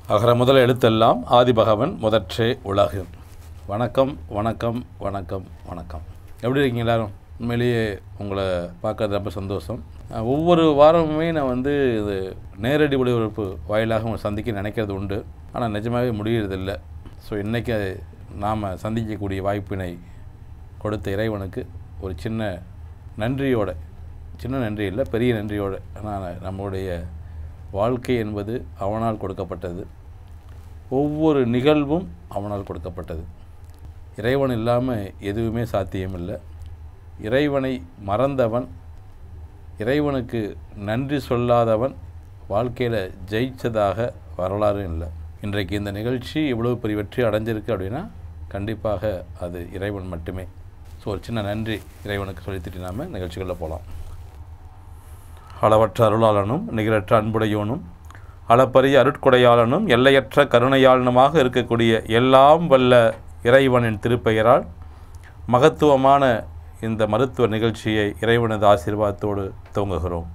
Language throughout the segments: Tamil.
அகர முதல் எழுத்தெல்லாம் ஆதிபகவன் முதற்றே உலகு வணக்கம் வணக்கம் வணக்கம் வணக்கம் எப்படி இருக்கீங்க எல்லாரும் உண்மையிலேயே உங்களை பார்க்கறது ரொம்ப சந்தோஷம் அஹ் ஒவ்வொரு வாரமுமே நான் வந்து இது நேரடி ஒளிபரப்பு வாயிலாக உங்களை சந்திக்க நினைக்கிறது உண்டு ஆனால் நிஜமாகவே முடியறதில்லை ஸோ இன்றைக்கி நாம் சந்திக்கக்கூடிய வாய்ப்பினை கொடுத்த இறைவனுக்கு ஒரு சின்ன நன்றியோட சின்ன நன்றி இல்லை பெரிய நன்றியோட நான் நம்மளுடைய வாழ்க்கை என்பது அவனால் கொடுக்கப்பட்டது ஒவ்வொரு நிகழ்வும் அவனால் கொடுக்கப்பட்டது இறைவன் இல்லாமல் எதுவுமே சாத்தியமில்லை இறைவனை மறந்தவன் இறைவனுக்கு நன்றி சொல்லாதவன் வாழ்க்கையில் ஜெயிச்சதாக வரலாறு இல்லை இன்றைக்கு இந்த நிகழ்ச்சி இவ்வளவு பெரிய வெற்றி அடைஞ்சிருக்கு அப்படின்னா கண்டிப்பாக அது இறைவன் மட்டுமே ஸோ ஒரு சின்ன நன்றி இறைவனுக்கு சொல்லித்திட்டு நாம் நிகழ்ச்சிகளில் போகலாம் அளவற்ற அருளாளனும் நிகரற்ற அன்புடையோனும் அளப்பரிய அருட்கொடையாளனும் எல்லையற்ற கருணையாளனுமாக இருக்கக்கூடிய எல்லாம் வல்ல இறைவனின் திருப்பெயரால் மகத்துவமான இந்த மருத்துவ நிகழ்ச்சியை இறைவனது ஆசீர்வாதத்தோடு துவங்குகிறோம்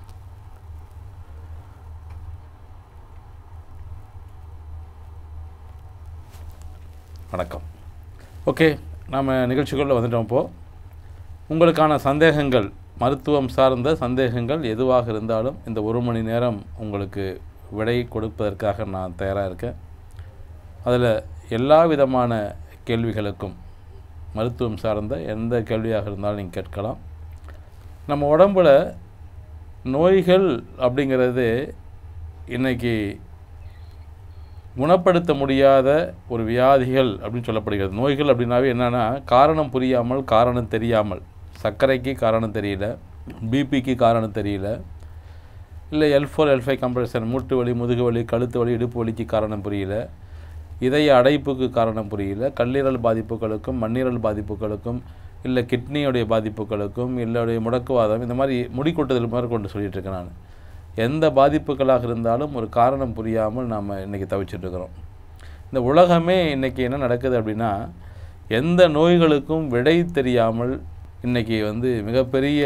வணக்கம் ஓகே நாம் நிகழ்ச்சிக்குள்ளே வந்துட்டோம் இப்போது உங்களுக்கான சந்தேகங்கள் மருத்துவம் சார்ந்த சந்தேகங்கள் எதுவாக இருந்தாலும் இந்த ஒரு மணி நேரம் உங்களுக்கு விடை கொடுப்பதற்காக நான் தயாராக இருக்கேன் அதில் எல்லா விதமான கேள்விகளுக்கும் மருத்துவம் சார்ந்த எந்த கேள்வியாக இருந்தாலும் நீங்கள் கேட்கலாம் நம்ம உடம்புல நோய்கள் அப்படிங்கிறது இன்றைக்கி குணப்படுத்த முடியாத ஒரு வியாதிகள் அப்படின்னு சொல்லப்படுகிறது நோய்கள் அப்படின்னாவே என்னென்னா காரணம் புரியாமல் காரணம் தெரியாமல் சர்க்கரைக்கு காரணம் தெரியல பிபிக்கு காரணம் தெரியல இல்லை L four L five compression மூட்டு வலி முதுகு வலி கழுத்து வலி இடுப்பு வலிக்கு காரணம் புரியல இதய அடைப்புக்கு காரணம் புரியல கல்லீரல் பாதிப்புகளுக்கும் மண்ணீரல் பாதிப்புகளுக்கும் இல்லை கிட்னியுடைய பாதிப்புகளுக்கும் இல்லை முடக்குவாதம் இந்த மாதிரி முடி கொட்டுதல் மாதிரி கொண்டு சொல்லிட்டு இருக்கேன் நான் எந்த பாதிப்புகளாக இருந்தாலும் ஒரு காரணம் புரியாமல் நாம் இன்றைக்கி தவிச்சிட்ருக்கிறோம் இந்த உலகமே இன்றைக்கி என்ன நடக்குது அப்படின்னா எந்த நோய்களுக்கும் விடை தெரியாமல் இன்றைக்கி வந்து மிகப்பெரிய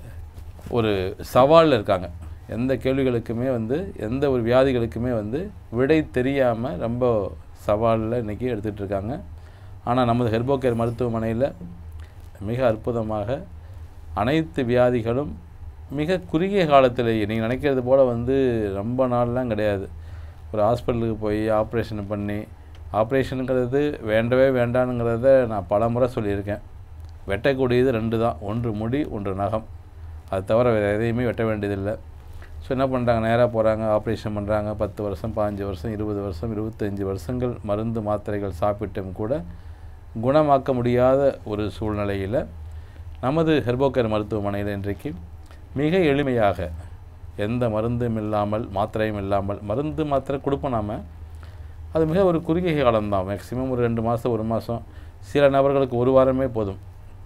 ஒரு சவாலில் இருக்காங்க எந்த கேள்விகளுக்குமே வந்து எந்த ஒரு வியாதிகளுக்குமே வந்து விடை தெரியாமல் ரொம்ப சவாலில் இன்றைக்கி எடுத்துகிட்டு இருக்காங்க ஆனால் நமது ஹெர்போகேர் மருத்துவமனையில் மிக அற்புதமாக அனைத்து வியாதிகளும் மிக குறுகிய காலத்திலேயே நீங்கள் நினைக்கிறது போல் வந்து ரொம்ப நாள்லாம் கிடையாது ஒரு ஹாஸ்பிட்டலுக்கு போய் ஆப்ரேஷன் பண்ணி ஆப்ரேஷனுங்கிறது வேண்டவே வேண்டானுங்கிறத நான் பல முறை சொல்லியிருக்கேன் வெட்டக்கூடியது ரெண்டு தான் ஒன்று முடி ஒன்று நகம் அது தவிர வேறு எதையுமே வெட்ட வேண்டியதில்லை ஸோ என்ன பண்ணுறாங்க நேராக போகிறாங்க ஆப்ரேஷன் பண்ணுறாங்க பத்து வருஷம் பாஞ்சு வருஷம் இருபது வருஷம் இருபத்தஞ்சி வருஷங்கள் மருந்து மாத்திரைகள் சாப்பிட்டும் கூட குணமாக்க முடியாத ஒரு சூழ்நிலையில் நமது ஹெர்போகேர் மருத்துவமனையில் இன்றைக்கு மிக எளிமையாக எந்த மருந்தும் இல்லாமல் மாத்திரையும் இல்லாமல் மருந்து மாத்திரை கொடுப்போம் நாம் அது மிக ஒரு குறுகிய காலம்தான் மேக்ஸிமம் ஒரு ரெண்டு மாதம் ஒரு மாதம் சில நபர்களுக்கு ஒரு வாரமே போதும்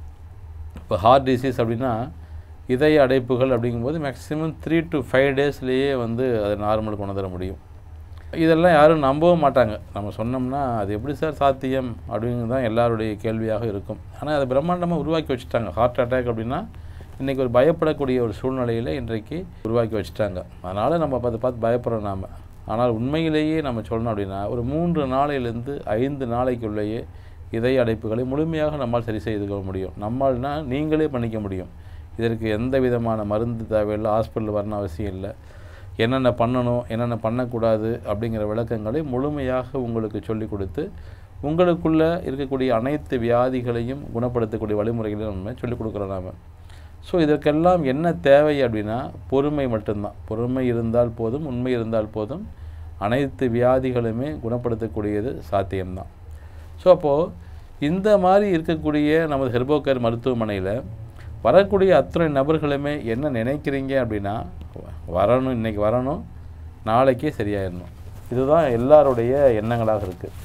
இப்போ ஹார்ட் டிசீஸ் அப்படின்னா இதய அடைப்புகள் அப்படிங்கும்போது மேக்ஸிமம் த்ரீ டு ஃபைவ் டேஸ்லேயே வந்து அதை நார்மல் கொண்டு தர முடியும் இதெல்லாம் யாரும் நம்பவும் மாட்டாங்க நம்ம சொன்னோம்னா அது எப்படி சார் சாத்தியம் அப்படிங்கிறது தான் எல்லாருடைய கேள்வியாக இருக்கும் ஆனால் அதை பிரம்மாண்டமாக உருவாக்கி வச்சுட்டாங்க ஹார்ட் அட்டாக் அப்படின்னா இன்றைக்கி ஒரு பயப்படக்கூடிய ஒரு சூழ்நிலையில் இன்றைக்கு உருவாக்கி வச்சுட்டாங்க அதனால் நம்ம அதை பார்த்து பயப்படுறோம் நாம் ஆனால் உண்மையிலேயே நம்ம சொல்லணும் அப்படின்னா ஒரு மூன்று நாளையிலேருந்து ஐந்து நாளைக்குள்ளேயே இதய அடைப்புகளை முழுமையாக நம்மால் சரி செய்து கொள்ள முடியும் நம்மால்னா நீங்களே பண்ணிக்க முடியும் இதற்கு எந்த விதமான மருந்து தேவையில்லை ஹாஸ்பிட்டல் வரணும் அவசியம் இல்லை என்னென்ன பண்ணணும் என்னென்ன பண்ணக்கூடாது அப்படிங்கிற விளக்கங்களை முழுமையாக உங்களுக்கு சொல்லிக் கொடுத்து உங்களுக்குள்ளே இருக்கக்கூடிய அனைத்து வியாதிகளையும் குணப்படுத்தக்கூடிய வழிமுறைகளையும் நம்ம சொல்லிக் கொடுக்குறோம் நாம் ஸோ இதற்கெல்லாம் என்ன தேவை அப்படின்னா பொறுமை மட்டும்தான் பொறுமை இருந்தால் போதும் உண்மை இருந்தால் போதும் அனைத்து வியாதிகளுமே குணப்படுத்தக்கூடியது சாத்தியம்தான் ஸோ அப்போது இந்த மாதிரி இருக்கக்கூடிய நமது ஹெர்போகேர் மருத்துவமனையில் வரக்கூடிய அத்தனை நபர்களுமே என்ன நினைக்கிறீங்க அப்படின்னா வரணும் இன்றைக்கி வரணும் நாளைக்கே சரியாயிடணும் இதுதான் எல்லாருடைய எண்ணங்களாக இருக்குது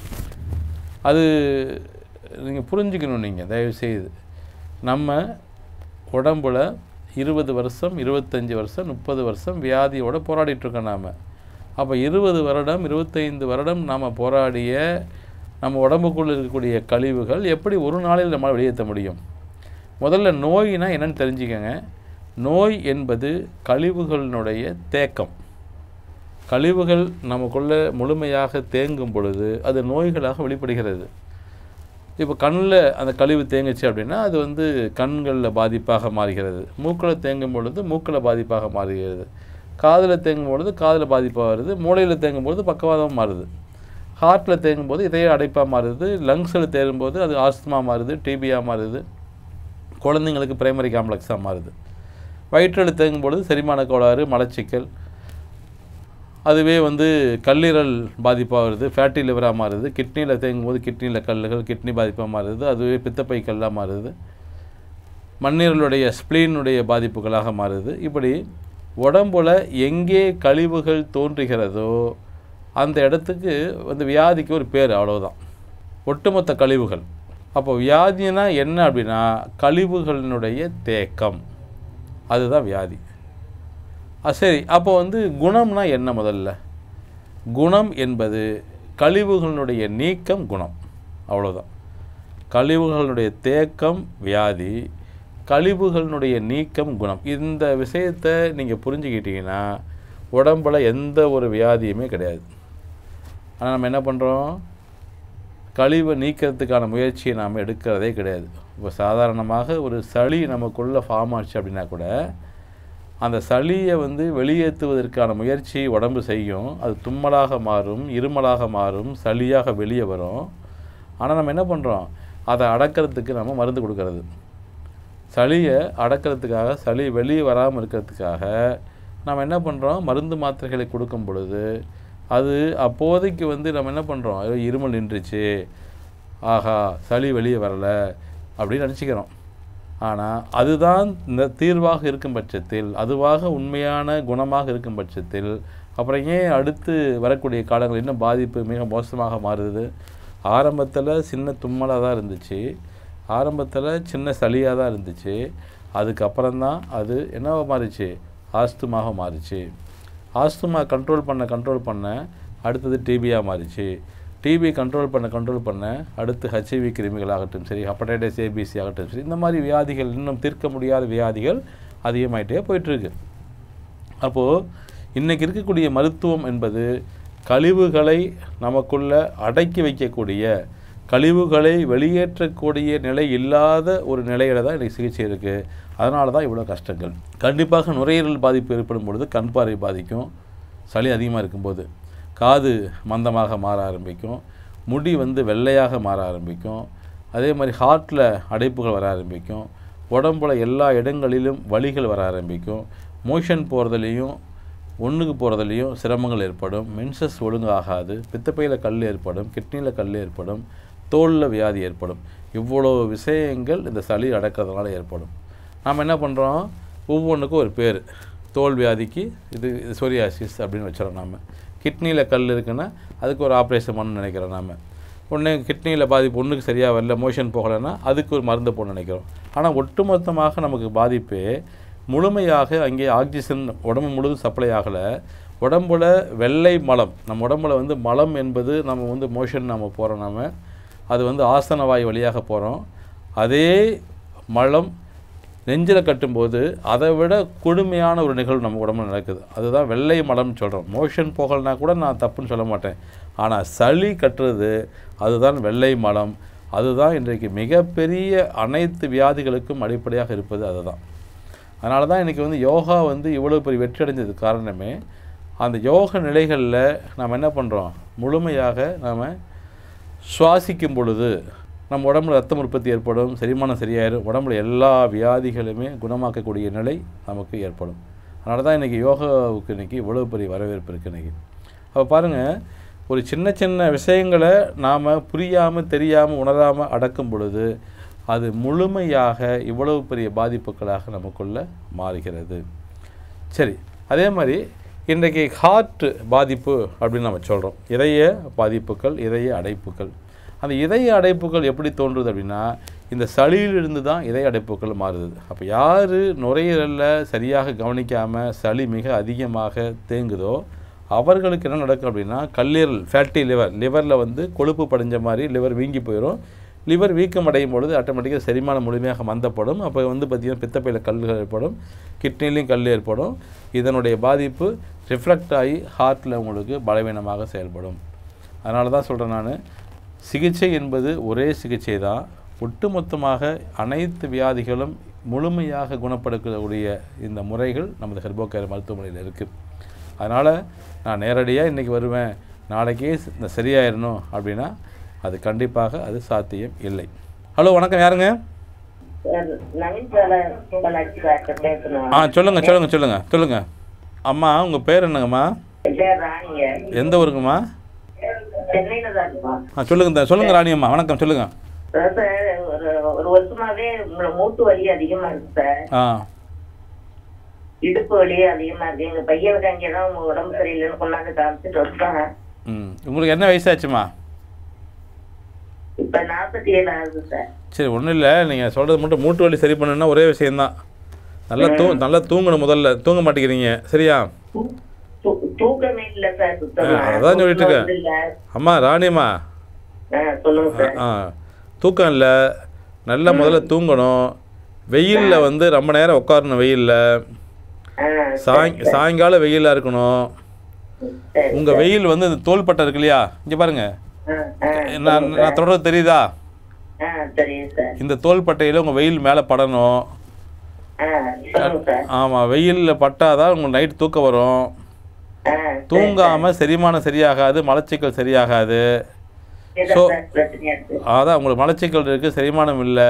அது நீங்கள் புரிஞ்சுக்கணும் நீங்கள் தயவுசெய்து நம்ம உடம்புல இருபது வருஷம் இருபத்தஞ்சி வருஷம் முப்பது வருஷம் வியாதியோடு போராடிட்டுருக்கோம் நாம் அப்போ இருபது வருடம் இருபத்தைந்து வருடம் நாம் போராடிய நம்ம உடம்புக்குள்ளே இருக்கக்கூடிய கழிவுகள் எப்படி ஒரு நாளில் நம்மளால் வெளியேற்ற முடியும் முதல்ல நோயினா என்னன்னு தெரிஞ்சுக்கங்க நோய் என்பது கழிவுகளினுடைய தேக்கம் கழிவுகள் நமக்குள்ளே முழுமையாக தேங்கும் பொழுது அது நோய்களாக வெளிப்படுகிறது இப்போ கண்ணில் அந்த கழிவு தேங்குச்சு அப்படின்னா அது வந்து கண்களில் பாதிப்பாக மாறுகிறது மூக்கில் தேங்கும் பொழுது மூக்கில் பாதிப்பாக மாறுகிறது காதில் தேங்கும் பொழுது காதில் பாதிப்பாக வருது மூளையில் தேங்கும் பொழுது பக்கவாதம் மாறுது ஹார்ட்டில் தேங்கும் போது இதய அடைப்பாக மாறுது லங்ஸில் தேங்கும்போது அது ஆஸ்துமா மாறுது டிபியாக மாறுது குழந்தைங்களுக்கு பிரைமரி காம்ப்ளெக்ஸாக மாறுது வயிற்றில் தேங்கும் பொழுது செரிமான கோளாறு மலச்சிக்கல் அதுவே வந்து கல்லீரல் பாதிப்பாக வருது ஃபேட்டி லிவராக மாறுது கிட்னியில் தேங்கும் போது கிட்னியில் கல்லுகள் கிட்னி பாதிப்பாக மாறுது அதுவே பித்தப்பை கல்லாக மாறுது மண்ணீரலுடைய ஸ்ப்ளீனுடைய பாதிப்புகளாக மாறுது இப்படி உடம்புல எங்கே கழிவுகள் தோன்றுகிறதோ அந்த இடத்துக்கு வந்து வியாதிக்கு ஒரு பேர் அவ்வளவுதான் ஒட்டுமொத்த கழிவுகள் அப்போ வியாதினா என்ன அப்படின்னா கழிவுகளினுடைய தேக்கம் அதுதான் வியாதி ஆ, சரி அப்போ வந்து குணம்னா என்ன முதல்ல குணம் என்பது கழிவுகளினுடைய நீக்கம் குணம் அவ்வளோதான் கழிவுகளுடைய தேக்கம் வியாதி கழிவுகளினுடைய நீக்கம் குணம் இந்த விஷயத்தை நீங்கள் புரிஞ்சுக்கிட்டீங்கன்னா உடம்புல எந்த ஒரு வியாதியுமே கிடையாது ஆனால் நம்ம என்ன பண்ணுறோம் கழிவை நீக்கிறதுக்கான முயற்சியை நாம் எடுக்கிறதே கிடையாது இப்போ சாதாரணமாக ஒரு சளி நமக்குள்ளே ஃபார்ம் ஆச்சு அப்படின்னா கூட அந்த சளியை வந்து வெளியேற்றுவதற்கான முயற்சி உடம்பு செய்யும் அது தும்மலாக மாறும் இருமலாக மாறும் சளியாக வெளியே வரும் ஆனால் நம்ம என்ன பண்ணுறோம் அதை அடக்கிறதுக்கு நம்ம மருந்து கொடுக்கறது சளியை அடக்கிறதுக்காக சளி வெளியே வராமல் இருக்கிறதுக்காக நம்ம என்ன பண்ணுறோம் மருந்து மாத்திரைகளை கொடுக்கும் பொழுது அது அப்போதைக்கு வந்து நம்ம என்ன பண்ணுறோம் ஐயோ இருமல் நின்றுச்சு ஆஹா சளி வெளியே வரலை அப்படின்னு நினச்சிக்கிறோம் ஆனால் அதுதான் இந்த தீர்வாக இருக்கும் பட்சத்தில் அதுவாக உண்மையான குணமாக இருக்கும் பட்சத்தில் அப்புறம் ஏன் அடுத்து வரக்கூடிய காலங்கள் இன்னும் பாதிப்பு மிக மோசமாக மாறுது ஆரம்பத்தில் சின்ன தும்மலாக தான் இருந்துச்சு ஆரம்பத்தில் சின்ன சளியாக தான் இருந்துச்சு அதுக்கப்புறம் தான் அது என்னவா மாறிச்சு ஆஸ்துமாக மாறிச்சு ஆஸ்துமா கண்ட்ரோல் பண்ண கண்ட்ரோல் பண்ண அடுத்தது டிபியாக மாறிச்சு டிபி கண்ட்ரோல் பண்ண கண்ட்ரோல் பண்ண அடுத்து ஹெச்ஐவி கிருமிகள் ஆகட்டும் சரி ஹெப்படைட்டிஸ் ஏபிசி ஆகட்டும் சரி இந்த மாதிரி வியாதிகள் இன்னும் தீர்க்க முடியாத வியாதிகள் அதிகமாயிட்டே போயிட்டுருக்கு அப்போது இன்றைக்கி இருக்கக்கூடிய மருத்துவம் என்பது கழிவுகளை நமக்குள்ள அடக்கி வைக்கக்கூடிய கழிவுகளை வெளியேற்றக்கூடிய நிலை இல்லாத ஒரு நிலையில தான் இன்றைக்கி சிகிச்சை இருக்குது அதனால தான் இவ்வளோ கஷ்டங்கள் கண்டிப்பாக நுரையீரல் பாதிப்பு ஏற்படும் பொழுது கண் பார்வை பாதிக்கும் சளி அதிகமாக இருக்கும்போது காது மந்தமாக மாற ஆரம்பிக்கும் முடி வந்து வெள்ளையாக மாற ஆரம்பிக்கும் அதே மாதிரி ஹார்ட்டில் அடைப்புகள் வர ஆரம்பிக்கும் உடம்புல எல்லா இடங்களிலும் வலிகள் வர ஆரம்பிக்கும் மோஷன் போகிறதுலேயும் ஒன்றுக்கு போகிறதுலையும் சிரமங்கள் ஏற்படும் மென்சஸ் ஒழுங்காகாது பித்தப்பையில் கல் ஏற்படும் கிட்னியில் கல் ஏற்படும் தோலில் வியாதி ஏற்படும் இவ்வளோ விஷயங்கள் இந்த சளி அடக்கிறதுனால ஏற்படும் நாம் என்ன பண்ணுறோம் ஒவ்வொன்றுக்கும் ஒரு பேர் தோல் வியாதிக்கு இது சொரியாசிஸ் அப்படின்னு வச்சுறோம் நாம் கிட்னியில் கல் இருக்குன்னா அதுக்கு ஒரு ஆப்ரேஷன் பண்ணணும்னு நினைக்கிறோம் நாம் ஒன்று கிட்னியில் பாதிப்பு ஒன்றுக்கு சரியாக வரல மோஷன் போகலைன்னா அதுக்கு ஒரு மருந்து போடணும்னு நினைக்கிறோம் ஆனால் ஒட்டுமொத்தமாக நமக்கு பாதிப்பு முழுமையாக அங்கே ஆக்சிஜன் உடம்பு முழுதும் சப்ளை ஆகலை உடம்புல வெள்ளை மலம் நம்ம உடம்புல வந்து மலம் என்பது நம்ம வந்து மோஷன் நம்ம போகிறோம் நாம அது வந்து ஆசன வாய் வழியாக போகிறோம் அதே மலம் நெஞ்சில் கட்டும்போது அதை விட கொடுமையான ஒரு நிகழ்வு நம்ம உடம்புல நடக்குது அதுதான் வெள்ளை மலம்னு சொல்கிறோம் மோஷன் போகலைனா கூட நான் தப்புன்னு சொல்ல மாட்டேன் ஆனால் சளி கட்டுறது அதுதான் வெள்ளை மலம் அதுதான் இன்றைக்கு மிகப்பெரிய அனைத்து வியாதிகளுக்கும் அடிப்படையாக இருப்பது அதுதான் அதனால தான் இன்றைக்கி வந்து யோகா வந்து இவ்வளோ பெரிய வெற்றி அடைஞ்சதுக்கு காரணமே அந்த யோக நிலைகளில் நாம் என்ன பண்ணுறோம் முழுமையாக நாம் சுவாசிக்கும் பொழுது நம்ம உடம்புல ரத்தம் உற்பத்தி ஏற்படும் செரிமானம் சரியாயிடும் உடம்புல எல்லா வியாதிகளுமே குணமாக்கக்கூடிய நிலை நமக்கு ஏற்படும் அதனால தான் இன்றைக்கி யோகாவுக்கு இன்றைக்கி இவ்வளோ பெரிய வரவேற்பு இருக்குது இன்றைக்கி அப்போ பாருங்கள் ஒரு சின்ன சின்ன விஷயங்களை நாம் புரியாமல் தெரியாமல் உணராமல் அடக்கும் பொழுது அது முழுமையாக இவ்வளவு பெரிய பாதிப்புகளாக நமக்குள்ள மாறுகிறது சரி அதே மாதிரி இன்றைக்கு ஹார்ட் பாதிப்பு அப்படின்னு நம்ம சொல்கிறோம் இதய பாதிப்புகள் இதய அடைப்புகள் அந்த இதய அடைப்புகள் எப்படி தோன்றுது அப்படின்னா இந்த சளியிலிருந்து தான் இதய அடைப்புகள் மாறுது அப்போ யார் நுரையீரலில் சரியாக கவனிக்காமல் சளி மிக அதிகமாக தேங்குதோ அவர்களுக்கு என்ன நடக்கும் அப்படின்னா கல்லீரல் ஃபேட்டி லிவர் லிவரில் வந்து கொழுப்பு படிஞ்ச மாதிரி லிவர் வீங்கி போயிடும் லிவர் வீக்கம் அடையும் பொழுது ஆட்டோமேட்டிக்காக செரிமானம் முழுமையாக மந்தப்படும் அப்போ வந்து பார்த்திங்கன்னா பித்தப்பையில் கல்கள் ஏற்படும் கிட்னிலையும் கல் ஏற்படும் இதனுடைய பாதிப்பு ரிஃப்ளெக்ட் ஆகி ஹார்ட்டில் உங்களுக்கு பலவீனமாக செயல்படும் அதனால தான் சொல்கிறேன் நான் சிகிச்சை என்பது ஒரே சிகிச்சை தான் ஒட்டுமொத்தமாக அனைத்து வியாதிகளும் முழுமையாக குணப்படுத்தக்கூடிய இந்த முறைகள் நமது ஹெர்போகேர் மருத்துவமனையில் இருக்குது அதனால் நான் நேரடியாக இன்றைக்கி வருவேன் நாளைக்கே இந்த சரியாயிடணும் அப்படின்னா அது கண்டிப்பாக அது சாத்தியம் இல்லை ஹலோ வணக்கம் யாருங்க sir, Naveen sir Balaji doctor பேசணும் ஆ சொல்லுங்கள் சொல்லுங்கள் சொல்லுங்கள் சொல்லுங்கள் அம்மா உங்கள் பேர் என்னங்கம்மா என் பேர் ராணிங்க எந்த ஊருங்கம்மா சென்னையில தான் இருக்கோம் ஆ சொல்லுங்கள் சொல்லுங்கள் ராணியம்மா வணக்கம் சொல்லுங்கள் அதான் சார் ஒரு ஒரு வருஷமாவே மூ- மூட்டு வலி அதிகமா இருக்கு சார் ஆ இடுப்பு வலி அதிகமா இருக்கு எங்க பையனுக்கு அங்கேதான் உங்க உடம்பு சரியில்லைன்னு கொண்டாந்து காமிச்சிட்டு வந்தாங்க ம் உங்களுக்கு என்ன வயசாச்சுமா இப்ப நாற்பத்தி ஏழு ஆகுது சார் சரி ஒன்றும் இல்லை நீங்கள் சொல்கிறது மட்டும் மூட்டு வலி சரி பண்ணணும்னா ஒரே விஷயந்தான் நல்லா தூ நல்லா தூங்கணும் முதல்ல தூங்க மாட்டேங்கிறீங்க சரியா தூ- தூ- தூக்கமே இல்ல சார் சுத்தமா ஆ, அதான் சொல்லிட்டு இருக்கேன். தூக்கம் இல்ல. அம்மா ராணியம்மா ஆ, சொல்லுங்க சார் ஆ தூக்கம் இல்லை நல்லா முதல்ல தூங்கணும் வெயிலில் வந்து ரொம்ப நேரம் உட்காரணும் வெயிலில் ஆ, சாய் சாயங்காலம் வெயிலாக இருக்கணும் சரி உங்கள் வெயில் வந்து இந்த தோள்பட்டை இருக்கு இல்லையா இங்கே பாருங்கள் ஆ, ஆ, நான் நான் தொடர்றது தெரியுதா ஆ, தெரியும் சார் இந்த தோள்பட்டையில் உங்கள் வெயில் மேலே படணும் ஆ, சொல்லுங்க சார் ஆமாம் வெயிலில் பட்டாதான் உங்களுக்கு நைட் தூக்கம் வரும் ஆ, சரி, தூங்காமல் செரிமானம் சரியாகாது மலச்சிக்கல் சரியாகாது இதான் So- சார் பிரச்சனையா இருக்கு அதான் உங்களுக்கு மலச்சிக்கல் இருக்குது செரிமானம் இல்லை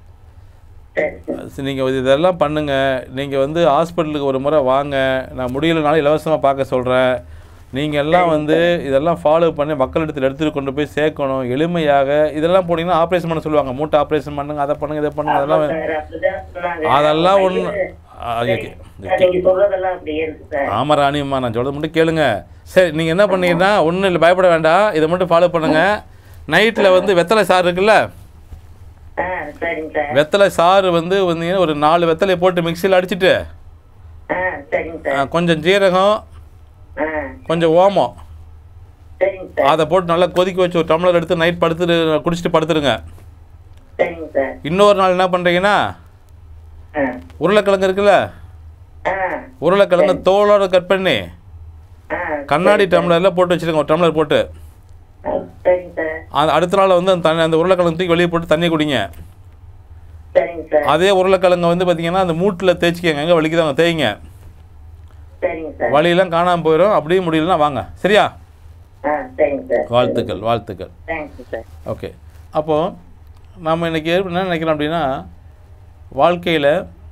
சரி சார் நீங்கள் இதெல்லாம் பண்ணுங்கள் நீங்கள் வந்து ஹாஸ்பிட்டலுக்கு ஒரு முறை வாங்க நான் முடியலனாலும் இலவசமாக பார்க்க சொல்கிறேன் நீங்கள் எல்லாம் வந்து இதெல்லாம் ஃபாலோ பண்ணி மக்களிடத்தில் எடுத்துகிட்டு கொண்டு போய் சேர்க்கணும் எளிமையாக இதெல்லாம் போனீங்கன்னா ஆப்ரேஷன் பண்ண சொல்லுவாங்க மூட்டை ஆப்ரேஷன் பண்ணுங்க அதை பண்ணுங்க இதை பண்ணுங்க அதெல்லாம் சார், அப்படிதான் சொன்னாங்க. அதெல்லாம் பையன் ஒன்று சார், நீங்க சொல்றதெல்லாம் அப்படியே இருக்கு சார் ஆமாம் ராணியம்மா நான் சொல்கிறது மட்டும் கேளுங்க சரி நீங்கள் என்ன பண்ணீங்கன்னா ஒன்றும் இல்லை பயப்பட வேண்டாம் இதை மட்டும் ஃபாலோ பண்ணுங்கள் நைட்டில் வந்து வெத்தலை சாறு இருக்குல்ல ஆ சரிங்க சார் வெத்தலை சாறு வந்து வந்தீங்கன்னா ஒரு நாலு வெத்தலையை போட்டு மிக்சியில் அடிச்சிட்டு ஆ சரிங்க ஆ, சார் கொஞ்சம் ஜீரகம் ஆ கொஞ்சம் ஓமம் சரிங்க சார் அதை போட்டு நல்லா கொதிக்க வச்சு ஒரு டம்ளர் எடுத்து நைட் படுத்துட்டு குடிச்சிட்டு படுத்துருங்க சரிங்க சார் இன்னொரு நாள் என்ன பண்ணுறீங்கன்னா ஆ உருளைக்கிழங்கு இருக்குல்ல ஆ உருளைக்கிழங்கு தோலோட கட் பண்ணி ஆ கண்ணாடி டம்ளரில் போட்டு வச்சுருங்க ஒரு டம்ளர் போட்டு ஆ, சரிங்க சார் அது அடுத்த நாள் வந்து அந்த தண்ணி அந்த உருளைக்கிழங்கு தூக்கி வெளியே போட்டு தண்ணி குடிங்க சரிங்க சார் அதே உருளைக்கிழங்கு வந்து பார்த்தீங்கன்னா அந்த மூட்டில் தேய்ச்சிக்கங்க எங்கே வலிக்குதாங்க தேய்ங்க சரிங்க சார் வலியெல்லாம் காணாமல் போயிடும் அப்படியே முடியலன்னா வாங்க சரியா ஆ சரிங்க சார் வாழ்த்துக்கள் வாழ்த்துக்கள் தேங்க்யூ சார் ஓகே அப்போது நம்ம இன்றைக்கி என்ன நினைக்கிறோம் அப்படின்னா வாழ்க்கையில்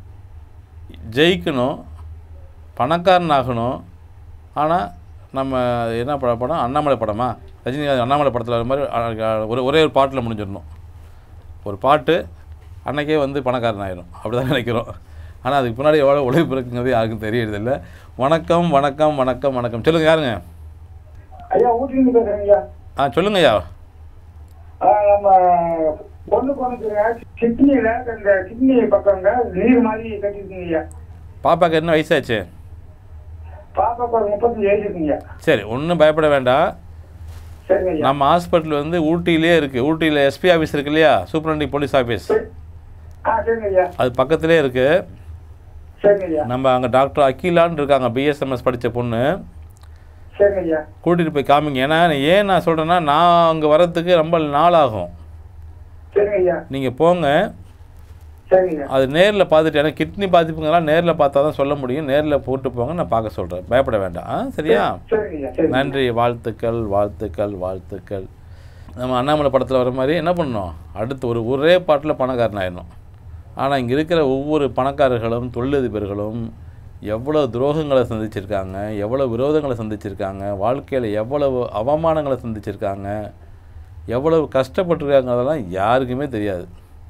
ஜெயிக்கணும் பணக்காரன் ஆகணும் ஆனால் நம்ம என்ன பட படம் அண்ணாமலை படமா ரஜினிகாந்த் அண்ணாமலை படத்தில் வர மாதிரி அ- ஒரு ஒரே ஒரு பாட்டில் முடிஞ்சிடணும் ஒரு பாட்டு அன்னைக்கே வந்து பணக்காரன் ஆயிரும் அப்படி தான் நினைக்கிறோம் ஆனால் அதுக்கு முன்னாடி எவ்வளோ உழைப்பு இருக்குங்கிறது யாருக்கும் தெரியறதில்ல வணக்கம் வணக்கம் வணக்கம் வணக்கம் சொல்லுங்கள் யாருங்க ஐயா ஊட்டிலிருந்து பேசுறேங்க ஐயா ஆ சொல்லுங்க ஐயா ஆ, நம்ம பொண்ணு பொண்ணுக்குங்க கிட்னியில இந்த கிட்னி பக்கங்க நீர் மாதிரி கட்டிருக்குங்க ஐயா பாப்பாக்கு என்ன வயசாச்சு பாப்பாக்கு ஒரு முப்பத்தஞ்சு ஏஜ் இருக்குங்க சரி ஒன்றும் பயப்பட வேண்டாம் சரிங்க ஐயா நம்ம ஹாஸ்பிட்டல் வந்து ஊட்டியிலே இருக்குது ஊட்டியில் எஸ்பி ஆஃபீஸ் இருக்கு இல்லையா சூப்பரண்டிங் போலீஸ் ஆஃபீஸ் சரி. ஆ சரிங்க ஐயா அது பக்கத்திலே இருக்குது சரிங்க ஐயா நம்ம அங்கே டாக்டர் அகிலான்னு இருக்காங்க பிஎஸ்எம்எஸ் படித்த பொண்ணு சரிங்க ஐயா கூட்டிகிட்டு போய் காமிங்க ஏன்னா ஏன் நான் சொல்கிறேன்னா நான் அங்கே வரத்துக்கு ரொம்ப நாள் ஆகும் சரிங்க ஐயா நீங்கள் போங்க சரிங்க ஐயா அது நேரில் பார்த்துட்டு ஏன்னா கிட்னி பாதிப்புங்கெல்லாம் நேரில் பார்த்தா தான் சொல்ல முடியும் நேரில் போட்டு போங்க நான் பார்க்க சொல்கிறேன் பயப்பட வேண்டாம் ஆ சரியா சரிங்க ஐயா சரி நன்றி வாழ்த்துக்கள் வாழ்த்துக்கள் வாழ்த்துக்கள் நம்ம அண்ணாமலை படத்தில் வர மாதிரி என்ன பண்ணணும் அடுத்து ஒரு ஒரே பாட்டில் பணக்காரன் ஆயிடணும் ஆனால் இங்கே இருக்கிற ஒவ்வொரு பணக்காரர்களும் தொழிலதிபர்களும் எவ்வளோ துரோகங்களை சந்திச்சிருக்காங்க எவ்வளோ விரோதங்களை சந்திச்சிருக்காங்க வாழ்க்கையில் எவ்வளவு அவமானங்களை சந்திச்சிருக்காங்க எவ்வளவு கஷ்டப்பட்டிருக்காங்க அதெல்லாம் யாருக்குமே தெரியாது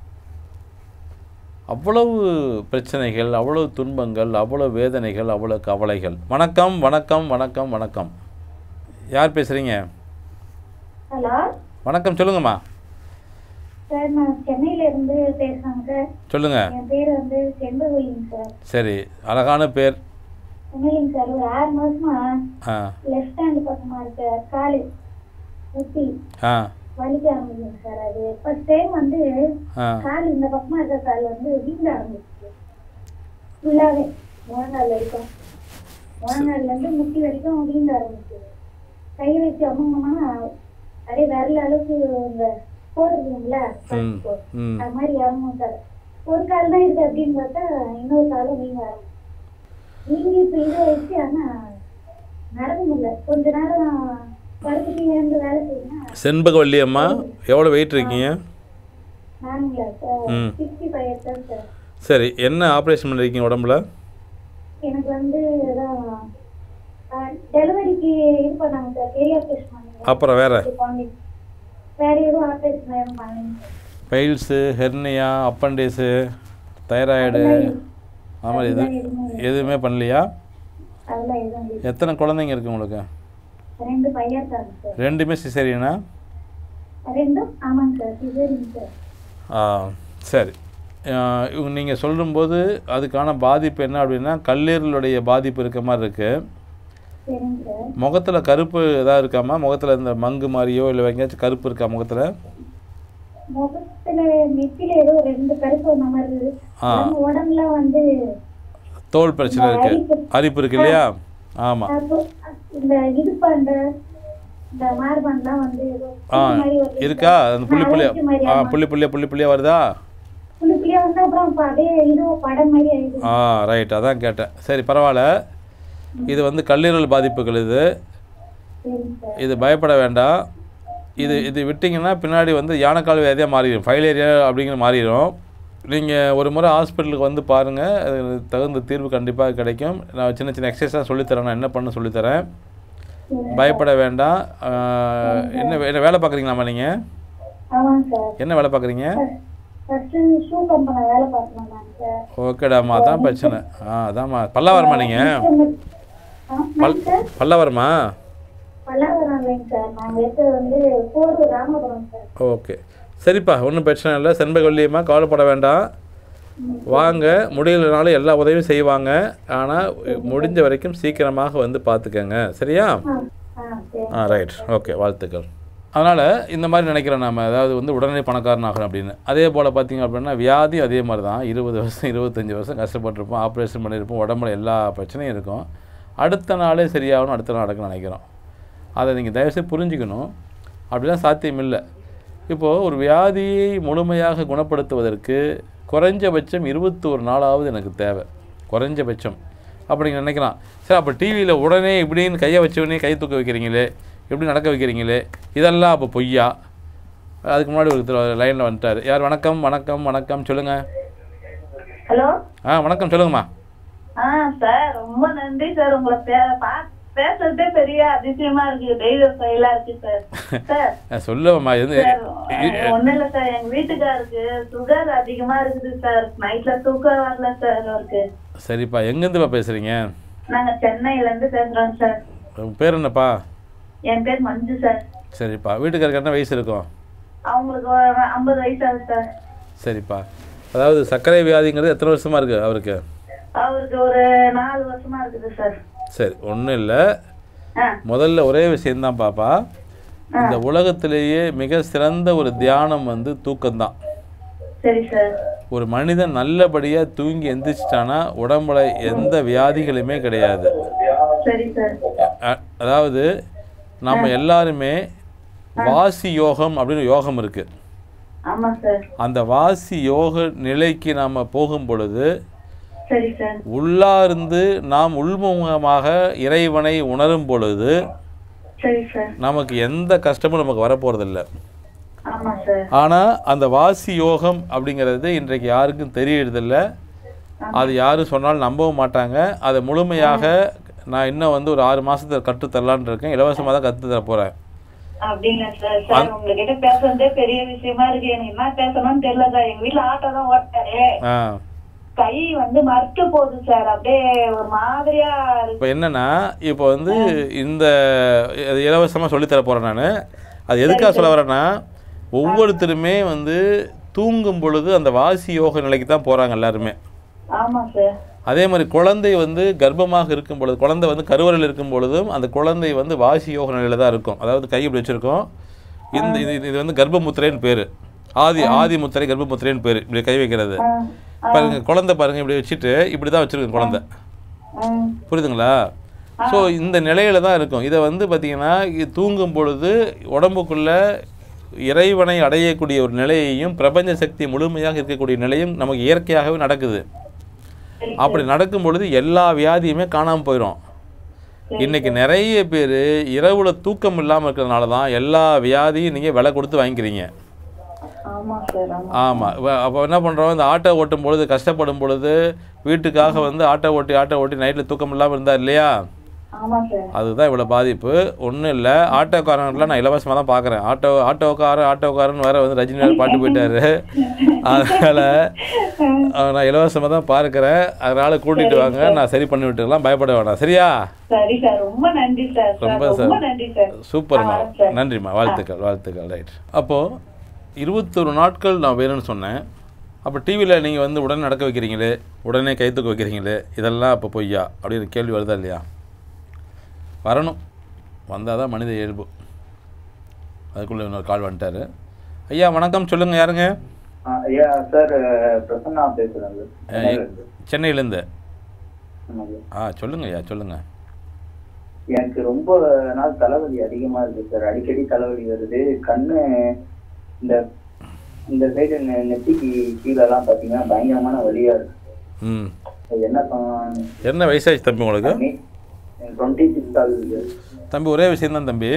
அவ்வளவு பிரச்சனைகள் அவ்வளவு துன்பங்கள் அவ்வளோ வேதனைகள் அவ்வளோ கவலைகள் வணக்கம் வணக்கம் வணக்கம் வணக்கம் யார் பேசுகிறீங்க ஹலோ வணக்கம் சொல்லுங்கம்மா சார் நான் சென்னையில இருந்து பேசுறேங்க சார் சொல்லுங்கள் என் பேர் வந்து செண்பகவல்லிங்க சார் சரி அழகான பேர் இல்லைங்க சார் ஒரு ஆறு மாசமா ஆ லெஃப்ட் ஹேண்ட் பக்கமா இருக்க காலு முட்டி ஆ வலிக்க ஆரம்பிக்கும் சார் அது ஃபர்ஸ்ட் டைம் வந்து ஆ கால் இந்த பக்கமா இருக்க கால் வந்து வீங்க ஆரம்பிச்சு ஃபுல்லாவே முழங்கால் வரைக்கும் முழங்கால்ல இருந்து முட்டி வரைக்கும் வீங்க ஆரம்பிச்சு கை வச்சு அம்மங்கன்னா அப்படியே விரல் அளவுக்கு இந்த போடுறீங்களா ம் ம் அது மாதிரி இறங்கும் சார் ஒரு கால் தான் இருக்கு அப்படின்னு பார்த்தா இன்னொரு காலும் வீங்க ஆரம்பிச்சு நீங்க இப்ப இதை வச்சு ஆனா நடக்க முடியல கொஞ்ச நேரம் படுத்துட்டு இருந்து வேலை செய்யணும் செண்பகவல்லி அம்மா எவ்வளோ வெயிட் இருக்கீங்க நானுங்களா சார் ம். சிக்ஸ்டி ஃபைவ் தான் சார் சரி என்ன ஆப்ரேஷன் பண்ணிருக்கீங்க உடம்புல எனக்கு வந்து டெலிவரிக்கு இது பண்ணாங்க சார் பெரிய ஆப்ரேஷன் பண்ணாங்க அப்புறம் வேற குழந்தைக்கு வேற எதுவும் ஆப்ரேஷன் எதுவும் பண்ணலைங்க sir piles hernia appendix thyroid ஆமாம் இது அதெல்லாம் எதுவுமே இல்லை. எதுவுமே பண்ணலையா அதெல்லாம் எதுவும் இல்லை எத்தனை குழந்தைங்க இருக்கு உங்களுக்கு ரெண்டு பையன் இருக்காங்க சார் ரெண்டுமே சிசேரியனா ரெண்டும் ஆமாங்க சார் சிசேரிங்க சார் ஆ சரி இவங்க நீங்கள் சொல்லும்போது அதுக்கான பாதிப்பு என்ன அப்படின்னா கல்லீரலுடைய பாதிப்பு இருக்க மாதிரி இருக்குது சரிங்க சார் முகத்தில் கருப்பு ஏதாவது இருக்காமா முகத்தில் இந்த மங்கு மாதிரியோ இல்லை எங்கேயாச்சும் கருப்பு இருக்கா முகத்தில் முகத்துல நெத்தில ஏதோ ரெண்டு கருப்பு வந்த மாதிரி இருக்கு. ஆ. நம்ம உடம்புல வந்து தோல் பிரச்சனை இருக்குது அரிப்பு- அரிப்பு இருக்கு இல்லையா ஆமாம் அப்போ இந்த இடுப்பு அந்த இந்த மார்பன்லாம் வந்து ஏதோ ஆ புண்ணு மாதிரி வருது இருக்கா சார். அந்த புள்ளி புள்ளியா அலர்ஜி மாதிரி ஆ ஆமா. புள்ளி புள்ளியா புள்ளி புள்ளியா வருதா புள்ளி புள்ளியா வந்து அப்புறம் இப்ப அப்படியே இது படம் மாதிரி ஆயிடுது ஆ ரைட் அதான் கேட்டேன் சரி பரவாயில்ல இது வந்து கல்லீரல் பாதிப்புகள் இது சரிங்க சார் இது பயப்பட வேண்டாம் இது இது விட்டிங்கன்னா பின்னாடி வந்து யானைக்கால் வியாதியாக மாறிடும் ஃபைலேரியா அப்படிங்கிற மாறிடும் நீங்கள் ஒரு முறை ஹாஸ்பிட்டலுக்கு வந்து பாருங்கள் அது தகுந்த தீர்வு கண்டிப்பாக கிடைக்கும் நான் சின்ன சின்ன எக்ஸசைஸாக சொல்லித்தரேன் நான் என்ன பண்ண சொல்லித்தரேன் பயப்பட வேண்டாம் ஆஹ், என்ன வே- என்ன வேலை பார்க்குறீங்களாம்மா நீங்கள் ஆமாங்க சார் என்ன வேலை பார்க்குறீங்க ஃபர்ஸ்ட் ஷூ கம்பெனி வேலை பார்க்கணும் நான் சார் ஓகேடாம்மா அதான் பிரச்சனை ஆ அதாம்மா பல்லாவரமா நீங்கள் பல் சார் பல்லாவரமா பல்லாவரம் இல்லைங்க சார் நாங்க இருக்கிறது வந்து போரூர் ராமபுரம் சார் ஓகே சரிப்பா ஒன்றும் பிரச்சனை இல்லை செண்பகவல்லியம்மா கவலைப்பட வேண்டாம் வாங்க முடியலனாலும் எல்லா உதவியும் செய்வாங்க ஆனால் முடிஞ்ச வரைக்கும் சீக்கிரமாக வந்து பார்த்துக்கங்க சரியா ஆ ஆ சரி ஆ ரைட் ஓகே வாழ்த்துக்கள் அதனால் இந்த மாதிரி நினைக்கிறோம் நம்ம அதாவது வந்து உடனே பணக்காரன் ஆகணும் அப்படின்னு அதே போல் பார்த்தீங்க அப்படின்னா வியாதி அதே மாதிரி தான் இருபது வருஷம் இருபத்தஞ்சி வருஷம் கஷ்டப்பட்டிருப்போம் ஆப்ரேஷன் பண்ணியிருப்போம் உடம்புல எல்லா பிரச்சனையும் இருக்கும் அடுத்த நாளே சரியாகணும் அடுத்த நாள் நடக்கணும்னு நினைக்கிறோம் அதை நீங்கள் தயவுசெய்து புரிஞ்சுக்கணும் அப்படிலாம் சாத்தியம் இல்லை இப்போது ஒரு வியாதியை முழுமையாக குணப்படுத்துவதற்கு குறைஞ்சபட்சம் இருபத்தோரு நாளாவது எனக்கு தேவை குறைஞ்சபட்சம் அப்படி நீங்கள் நினைக்கலாம் சரி அப்போ டிவியில் உடனே இப்படின்னு கையை வச்சவொடனே கை தூக்க வைக்கிறீங்களே எப்படி நடக்க வைக்கிறீங்களே இதெல்லாம் அப்போ பொய்யா அதுக்கு முன்னாடி ஒருத்தர் லைனில் வந்துட்டார் யார் வணக்கம் வணக்கம் வணக்கம் சொல்லுங்கள் ஹலோ ஆ வணக்கம் சொல்லுங்கம்மா ஆ சார் ரொம்ப நன்றி சார் உங்களை பே- பா- பேசுறதே பெரிய அதிசயமா இருக்கு தெய்வ செயலா இருக்கு சார் சார் நான் சொல்லுவேம்மா இது சார் ஒண்ணும் இல்ல சார் எங்க வீட்டுக்காருக்கு சுகர் அதிகமா இருக்குது சார் நைட்ல தூக்கம் வரல சார் அவருக்கு சரிப்பா எங்கேருந்துப்பா பேசுகிறீங்க நாங்க சென்னையில இருந்து பேசுறோம் சார் உங்கள் பேர் என்னப்பா என் பேர் மஞ்சு சார் சரிப்பா வீட்டுக்காருக்கு என்ன வயசு இருக்கும் அவங்களுக்கு ஒரு ஐம்பது வயசு ஆகுது சார் சரிப்பா அதாவது சர்க்கரை வியாதிங்கிறது எத்தனை வருஷமா இருக்குது அவருக்கு அவருக்கு ஒரு நாலு வருஷமா இருக்குது சார் சரி ஒன்றும் இல்லை ஆ முதல்ல ஒரே விஷயம்தான் பாப்பா இந்த உலகத்திலேயே மிக சிறந்த ஒரு தியானம் வந்து தூக்கம்தான் சரி சார் ஒரு மனிதன் நல்லபடியாக தூங்கி எந்திரிச்சிட்டானா உடம்புல எந்த வியாதிகளுமே கிடையாது சரி சார் அ- அதாவது நம்ம எல்லாருமே வாசி யோகம் அப்படின்னு யோகம் இருக்குது ஆமா சார் அந்த வாசி யோக நிலைக்கு நாம் போகும் பொழுது சரி சார் உள்ளார்ந்து நாம் உள்முகமாக இறைவனை உணரும் பொழுது சரி சார் நமக்கு எந்த கஷ்டமும் நமக்கு வரப்போகிறதில்ல ஆமா சார் ஆனால் அந்த வாசி யோகம் அப்படிங்கிறது இன்றைக்கு யாருக்கும் தெரியறதில்ல அது யாரும் சொன்னாலும் நம்பவும் மாட்டாங்க அதை முழுமையாக நான் இன்னும் வந்து ஒரு ஆறு மாதத்தில் கற்றுத்தரலான்னு இருக்கேன் இலவசமாக தான் கற்றுத்தர போகிறேன் அப்படிங்களா சார் சார் உங்ககிட்ட பேசுறதே பெரிய விஷயமா இருக்கு எனக்கு என்ன பேசணும்னு தெரியல சார் எங்க வீட்டுல ஆட்டோ தான் ஓட்டாரு ஆ கை வந்து மறுத்து போகுது சார் அப்படியே ஒரு மாதிரியா இருக்கு இப்போ என்னன்னா இப்போ வந்து இந்த இலவசமாக சொல்லித்தர போகிறேன் நான் அது எதுக்காக சொல்ல வரேன்னா ஒவ்வொருத்தருமே வந்து தூங்கும் பொழுது அந்த வாசி யோக நிலைக்கு தான் போகிறாங்க எல்லாருமே ஆமா சார் அதே மாதிரி குழந்தை வந்து கர்ப்பமாக இருக்கும் பொழுது குழந்தை வந்து கருவறையில் இருக்கும் பொழுதும் அந்த குழந்தை வந்து வாசி யோக நிலையில் தான் இருக்கும் அதாவது கை இப்படி வச்சுருக்கோம் இந்த இது இது வந்து கர்ப்பமுத்திரைன்னு பேர் ஆதி ஆதி முத்திரை கர்ப்பமுத்திரைன்னு பேர் இப்படி கை வைக்கிறது பாருங்க குழந்தை பாருங்க இப்படி வச்சுட்டு இப்படி தான் வச்சுருக்கு குழந்தை ம், புரியுதுங்களா ஸோ இந்த நிலையில தான் இருக்கும் இதை வந்து பார்த்தீங்கன்னா இது தூங்கும் பொழுது உடம்புக்குள்ள இறைவனை அடையக்கூடிய ஒரு நிலையையும் பிரபஞ்ச சக்தி முழுமையாக இருக்கக்கூடிய நிலையும் நமக்கு இயற்கையாகவே நடக்குது அப்படி நடக்கும் பொழுது எல்லா வியாதியுமே காணாமல் போயிடும் இன்னைக்கு நிறைய பேர் இரவுல தூக்கம் இல்லாமல் இருக்கிறதுனால தான் எல்லா வியாதியும் நீங்கள் விலை கொடுத்து வாங்கிக்கிறீங்க ஆமா சார் ஆமா ஆமாம் அப்போ என்ன பண்ணுறோம் இந்த ஆட்டோ ஓட்டும் பொழுது கஷ்டப்படும் பொழுது வீட்டுக்காக வந்து ஆட்டோ ஓட்டி ஆட்டோ ஓட்டி நைட்டில் தூக்கம் இல்லாமல் இருந்தார் இல்லையா ஆமா சார் அதுதான் இவ்வளோ பாதிப்பு ஒன்றும் இல்லை ஆட்டோக்காரங்களாம் நான் இலவசமாக தான் பார்க்குறேன் ஆட்டோ ஆட்டோக்காரன் ஆட்டோக்காரன் வேறு வந்து ரஜினி வேறு பாட்டு போயிட்டாரு அதனால் நான் இலவசமாக தான் பார்க்குறேன் அதனால் கூட்டிகிட்டு வாங்க நான் சரி பண்ணி விட்டுக்கலாம் பயப்பட வேணாம் சரியா சரி சார் ரொம்ப நன்றி சார் சார், ரொம்ப ரொம்ப சார். நன்றி சார் சூப்பர்மா ஆ, சரி. நன்றிம்மா வாழ்த்துக்கள் வாழ்த்துக்கள் ரைட் அப்போது இருபத்தொரு நாட்கள் நான் வேணும்னு சொன்னேன் அப்போ டிவியில் நீங்கள் வந்து உடனே நடக்க வைக்கிறீங்களே உடனே கை தூக்க வைக்கிறீங்களே இதெல்லாம் அப்போ பொய்யா அப்படின்னு கேள்வி வருதா இல்லையா வரணும் வந்தால் தான் மனித இயல்பு அதுக்குள்ளே இன்னொரு கால் வந்துட்டாரு ஐயா வணக்கம் சொல்லுங்கள் யாருங்க ஆ, ஐயா சார் பிரசன்னா பேசுறேன் சார். சென்னையில இருந்து. சென்னையிலேருந்து ஆமாங்க. ஆ சொல்லுங்க ஐயா சொல்லுங்கள் எனக்கு ரொம்ப நாள் தலைவலி அதிகமா இருக்கு சார் அடிக்கடி தலைவலி வருது கண்ணு இந்த இந்த சைடு நெத்திக்கு கீழே எல்லாம் பாத்தீங்கன்னா பயங்கரமான வலியா இருக்கு ம் அது என்ன பண்ண என்ன வயசாச்சு தம்பி உங்களுக்கு டுவெண்ட்டி சிக்ஸ் ஆகுது தம்பி ஒரே விஷயம்தான் தம்பி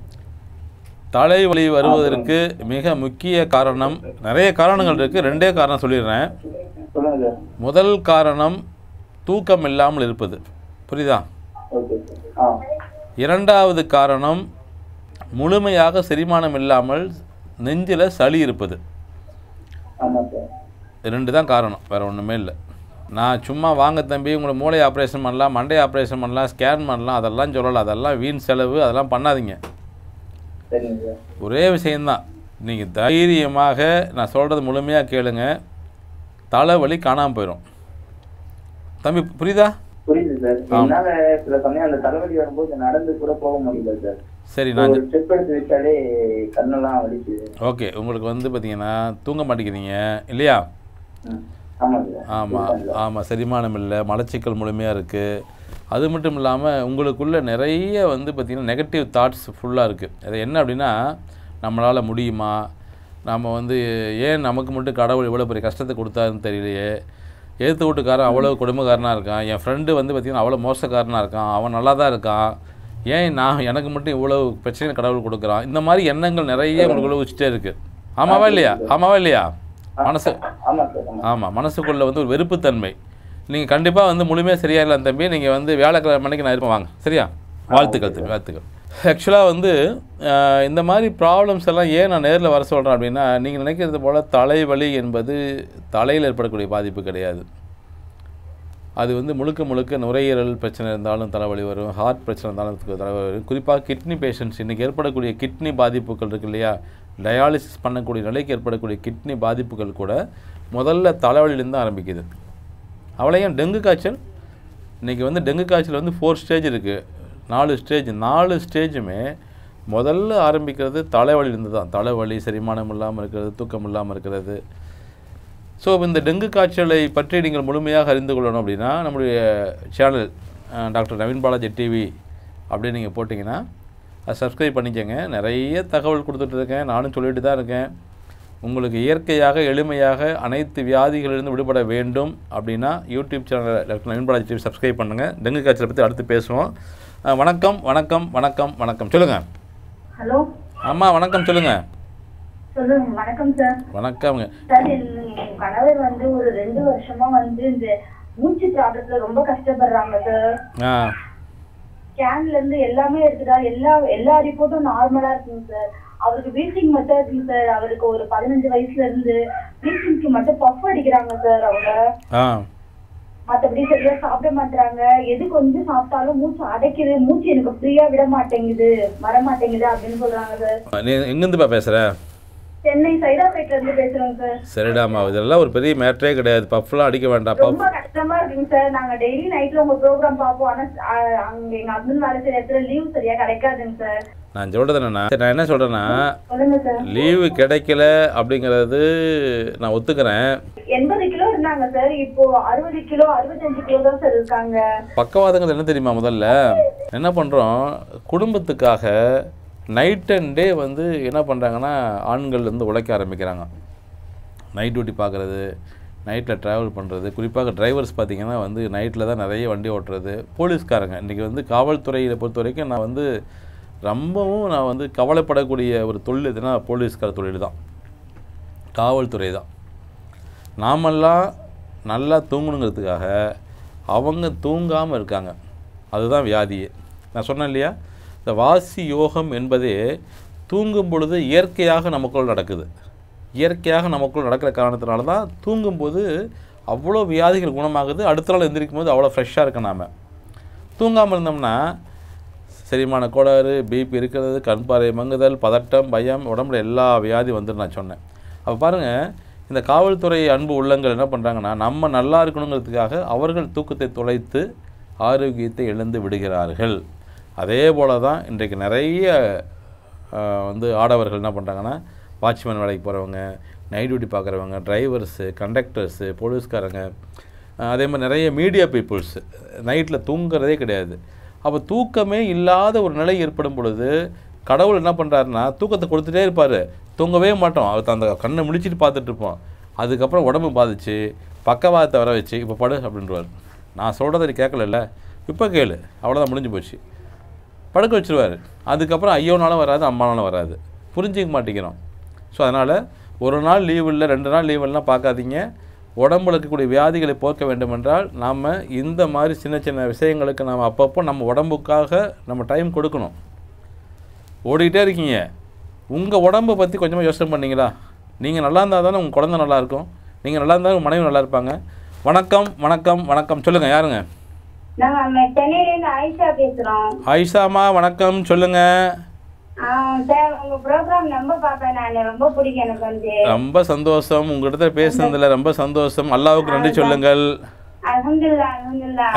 தலைவலி வருவதற்கு மிக முக்கிய காரணம் நிறைய காரணங்கள் இருக்குது ரெண்டே காரணம் சொல்லிடுறேன் சொல்லுங்க சார் முதல் காரணம் தூக்கம் இல்லாமல் இருப்பது புரியுதா ஓகே சார் ஆ இரண்டாவது காரணம் முழுமையாக செரிமானம் இல்லாமல் நெஞ்சில் சளி இருப்பது ஆமா சார் இது ரெண்டு தான் காரணம் வேறு ஒன்றுமே இல்லை நான் சும்மா வாங்க தம்பி உங்களை மூளை ஆப்ரேஷன் பண்ணலாம் மண்டை ஆப்ரேஷன் பண்ணலாம் ஸ்கேன் பண்ணலாம் அதெல்லாம் சொல்லலை அதெல்லாம் வீண் செலவு அதெல்லாம் பண்ணாதீங்க சரிங்க சார் ஒரே விஷயந்தான் நீங்கள் தைரியமாக நான் சொல்கிறது முழுமையாக கேளுங்க தலைவலி காணாமல் போயிடும் தம்பி புரியுதா புரியுது சார் என்னால சில சமயம் அந்த தலைவலி வரும்போது நடந்து கூட போக முடியல சார் சரி நான் ஒரு ஸ்டெப் எடுத்து வச்சாலே கண்ணெல்லாம் வலிக்குது ஓகே உங்களுக்கு வந்து பார்த்தீங்கன்னா தூங்க மாட்டேங்கிறீங்க இல்லையா ம். ஆமா சார் ஆமாம் ஆமாம் செரிமானம் இல்லை மலச்சிக்கல் முழுமையாக இருக்குது அது மட்டும் இல்லாமல் உங்களுக்குள்ள நிறைய வந்து பார்த்திங்கன்னா நெகட்டிவ் தாட்ஸ் ஃபுல்லாக இருக்குது அது என்ன அப்படின்னா நம்மளால் முடியுமா நம்ம வந்து ஏன் நமக்கு மட்டும் கடவுள் இவ்வளோ பெரிய கஷ்டத்தை கொடுத்தாருன்னு தெரியலையே எழுத்து வீட்டுக்காரன் அவ்வளோ குடும்பக்காரனாக இருக்கான் என் ஃப்ரெண்டு வந்து பார்த்திங்கன்னா அவ்வளோ மோசக்காரனாக இருக்கான் அவன் நல்லா தான் இருக்கான் ஏன் நான் எனக்கு மட்டும் இவ்வளோ பிரச்சனை கடவுள் கொடுக்குறான் இந்த மாதிரி எண்ணங்கள் நிறைய உங்களுக்குள்ள வச்சுட்டே இருக்குது ஆமாவா இல்லையா ஆமாவா இல்லையா மனசு ஆமா சார் ஆமா ஆமாம் மனசுக்குள்ளே வந்து ஒரு வெறுப்புத்தன்மை நீங்கள் கண்டிப்பாக வந்து முழுமையாக சரியா இல்லை தம்பி நீங்கள் வந்து வியாழக்கிழமை மணிக்கு நான் இருப்பேன் வாங்க சரியா வாழ்த்துக்கள் தம்பி வாழ்த்துக்கள் ஆக்சுவலாக வந்து அஹ், இந்த மாதிரி ப்ராப்ளம்ஸ் எல்லாம் ஏன் நான் நேரில் வர சொல்கிறேன் அப்படின்னா நீங்கள் நினைக்கிறது போல் தலைவலி என்பது தலையில் ஏற்படக்கூடிய பாதிப்பு கிடையாது அது வந்து முழுக்க முழுக்க நுரையீரல் பிரச்சனை இருந்தாலும் தலைவலி வரும் ஹார்ட் பிரச்சனை இருந்தாலும் து- தலைவலி வரும் குறிப்பாக கிட்னி பேஷண்ட்ஸ் இன்றைக்கி ஏற்படக்கூடிய கிட்னி பாதிப்புகள் இருக்கு இல்லையா டயாலிசிஸ் பண்ணக்கூடிய நிலைக்கு ஏற்படக்கூடிய கிட்னி பாதிப்புகள் கூட முதல்ல தலைவலியிலேருந்து ஆரம்பிக்குது அவளையும் டெங்கு காய்ச்சல் இன்றைக்கி வந்து டெங்கு காய்ச்சல் வந்து ஃபோர் ஸ்டேஜ் இருக்குது நாலு ஸ்டேஜ் நாலு ஸ்டேஜுமே முதல்ல ஆரம்பிக்கிறது தலைவலியிலேருந்து தான் தலைவலி செரிமானம் இல்லாமல் இருக்கிறது தூக்கம் இல்லாமல் இருக்கிறது ஸோ இந்த டெங்கு காய்ச்சலை பற்றி நீங்கள் முழுமையாக அறிந்து கொள்ளணும் அப்படின்னா நம்முடைய channel doctor Naveen Balaji TV அப்படின்னு நீங்கள் போட்டிங்கன்னா அதை சப்ஸ்கிரைப் பண்ணிக்கங்க நிறைய தகவல் கொடுத்துட்டு இருக்கேன் நானும் சொல்லிட்டு தான் இருக்கேன் உங்களுக்கு இயற்கையாக எளிமையாக அனைத்து வியாதிகளிலிருந்து விடுபட வேண்டும் அப்படின்னா YouTube channel doctor Naveen Balaji TV subscribe பண்ணுங்கள் டெங்கு காய்ச்சலை பற்றி அடுத்து பேசுவோம் அஹ், வணக்கம் வணக்கம் வணக்கம் வணக்கம் சொல்லுங்கள் ஹலோ அம்மா வணக்கம் சொல்லுங்கள் சொல்லுங்க வணக்கம் சார் வணக்கம்ங்க சார் என் கணவர் வந்து ஒரு ரெண்டு வருஷமா வந்து இந்த மூச்சு ப்ராப்ளத்துல ரொம்ப கஷ்டப்படுறாங்க சார் ஆ ஸ்கேன்ல இருந்து எல்லாமே எடுத்துட்டா எல்லா எல்லா ரிப்போர்ட்டும் நார்மலா இருக்குங்க சார் அவருக்கு வீசிங் மட்டும் இருக்குங்க சார் அவருக்கு ஒரு பதினஞ்சு வயசுல இருந்து வீசிங்க்கு மட்டும் பஃப் அடிக்கிறாங்க சார் அவங்க ஆ மத்தபடி சரியா சாப்பிட மாட்டாங்க எது கொஞ்சம் சாப்பிட்டாலும் மூச்சு அடைக்குது மூச்சு எனக்கு ஃப்ரீயா விட மாட்டேங்குது வர மாட்டேங்குது அப்படின்னு சொல்றாங்க சார் நீ எங்கேருந்துப்பா பேசுகிற சென்னை சைதாப்பேட்ல இருந்து பேசுறோங்க சார் சரிடாம்மா இதெல்லாம் ஒரு பெரிய மேட்டரே கிடையாது பஃப்லாம் அடிக்க வேண்டாம் பஃப் ரொம்ப கஷ்டமா இருக்குங்க சார் நாங்க டெய்லி நைட்ல உங்க ப்ரோக்ராம் பார்ப்போம் ஆனா அஹ், அங்க எங்க ஹஸ்பண்ட் வேலை செய்யற இடத்துல லீவ் சரியா கிடைக்காதுங்க சார் நான் சொல்கிறது என்னன்னா சரி, நான் என்ன சொல்கிறேன்னா சொல்லுங்க சார் லீவு கிடைக்கல அப்படிங்கிறது நான் ஒத்துக்கிறேன் எண்பது கிலோ இருந்தாங்க சார் இப்போ அறுபது கிலோ அறுபத்தஞ்சு கிலோ தான் சார் இருக்காங்க பக்கவாதங்கள் என்ன தெரியுமா முதல்ல என்ன பண்ணுறோம் குடும்பத்துக்காக நைட் அண்ட் டே வந்து என்ன பண்ணுறாங்கன்னா ஆண்கள் வந்து உழைக்க ஆரம்பிக்கிறாங்க நைட் டியூட்டி பார்க்குறது நைட்டில் ட்ராவல் பண்ணுறது குறிப்பாக டிரைவர்ஸ் பார்த்தீங்கன்னா வந்து நைட்டில் தான் நிறைய வண்டி ஓட்டுறது போலீஸ்காரங்க இன்றைக்கி வந்து காவல்துறையை பொறுத்த வரைக்கும் நான் வந்து ரொம்பவும் நான் வந்து கவலைப்படக்கூடிய ஒரு தொழில் எதுனா போலீஸ்கார தொழில் தான் காவல்துறை தான் நாமெல்லாம் நல்லா தூங்கணுங்கிறதுக்காக அவங்க தூங்காமல் இருக்காங்க அதுதான் வியாதியே நான் சொன்னேன் இல்லையா இந்த வாசி யோகம் என்பதே தூங்கும் பொழுது இயற்கையாக நமக்குள் நடக்குது இயற்கையாக நமக்குள் நடக்கிற காரணத்தினால தான் தூங்கும்போது அவ்வளோ வியாதிகள் குணமாகுது அடுத்த நாள் எந்திரிக்கும் போது அவ்வளோ ஃப்ரெஷ்ஷாக இருக்க நாம தூங்காமல் இருந்தோம்னா செரிமான கோளாறு பிபி இருக்கிறது கண் பார்வை மங்குதல் பதட்டம் பயம் உடம்புல எல்லா வியாதி வந்துடும் நான் சொன்னேன் அப்போ பாருங்கள் இந்த காவல்துறை அன்பு உள்ளங்கள் என்ன பண்ணுறாங்கன்னா நம்ம நல்லா இருக்கணுங்கிறதுக்காக அவர்கள் தூக்கத்தை தொலைத்து ஆரோக்கியத்தை இழந்து விடுகிறார்கள் அதே போல தான் இன்றைக்கு நிறைய ஆஹ், வந்து ஆடவர்கள் என்ன பண்ணுறாங்கன்னா வாட்ச்மேன் வேலைக்கு போகிறவங்க நைட் டியூட்டி பார்க்குறவங்க டிரைவர்ஸு கண்டக்டர்ஸு போலீஸ்காரங்க ஆஹ், அதே மாதிரி நிறைய மீடியா பீப்புள்ஸ் நைட்டில் தூங்குறதே கிடையாது அப்போ தூக்கமே இல்லாத ஒரு நிலை ஏற்படும் பொழுது கடவுள் என்ன பண்ணுறாருன்னா தூக்கத்தை கொடுத்துட்டே இருப்பார் தூங்கவே மாட்டோம் அவர் அந்த கண்ணை முழிச்சிட்டு பார்த்துட்டு இருப்போம் அதுக்கப்புறம் உடம்பு பாதிச்சு பக்கவாதத்தை வர வச்சு இப்போ படு அப்படின்றவார் நான் சொல்கிறத நீ கேட்கல இப்போ கேளு அவ்வளோதான் முடிஞ்சு போச்சு படுக்க வச்சிருவார் அதுக்கப்புறம் ஐயோனாலும் வராது அம்மானாலும் வராது புரிஞ்சிக்க மாட்டேங்கிறோம் ஸோ அதனால் ஒரு நாள் லீவ் இல்லை ரெண்டு நாள் லீவ் இல்லைனா பார்க்காதீங்க உடம்புல இருக்கக்கூடிய வியாதிகளை போக்க வேண்டுமென்றால் நாம் இந்த மாதிரி சின்ன சின்ன விஷயங்களுக்கு நாம் அப்பப்போ நம்ம உடம்புக்காக நம்ம டைம் கொடுக்கணும் ஓடிக்கிட்டே இருக்கீங்க உங்கள் உடம்பை பற்றி கொஞ்சமாக யோசனை பண்ணீங்களா நீங்கள் நல்லா இருந்தால் தானே உங்கள் குழந்தை நல்லா இருக்கும் நீங்கள் நல்லா இருந்தால் உங்கள் மனைவி நல்லா இருப்பாங்க வணக்கம் வணக்கம் வணக்கம் சொல்லுங்கள் யாருங்க நாங்க சென்னையில இருந்து ஆயிஷா பேசுறோம் ஆயிஷாமா வணக்கம் சொல்லுங்கள் சார் உங்க ப்ரோக்ராம் ரொம்ப பாப்பேன் நான் ரொம்ப பிடிக்கும் எனக்கு வந்து ரொம்ப சந்தோஷம் உங்ககிட்ட பேசுனதுல ரொம்ப சந்தோஷம் அல்லாவுக்கு நன்றி சொல்லுங்கள் அல்ஹம்துலில்லாஹ் அல்ஹம்துலில்லாஹ்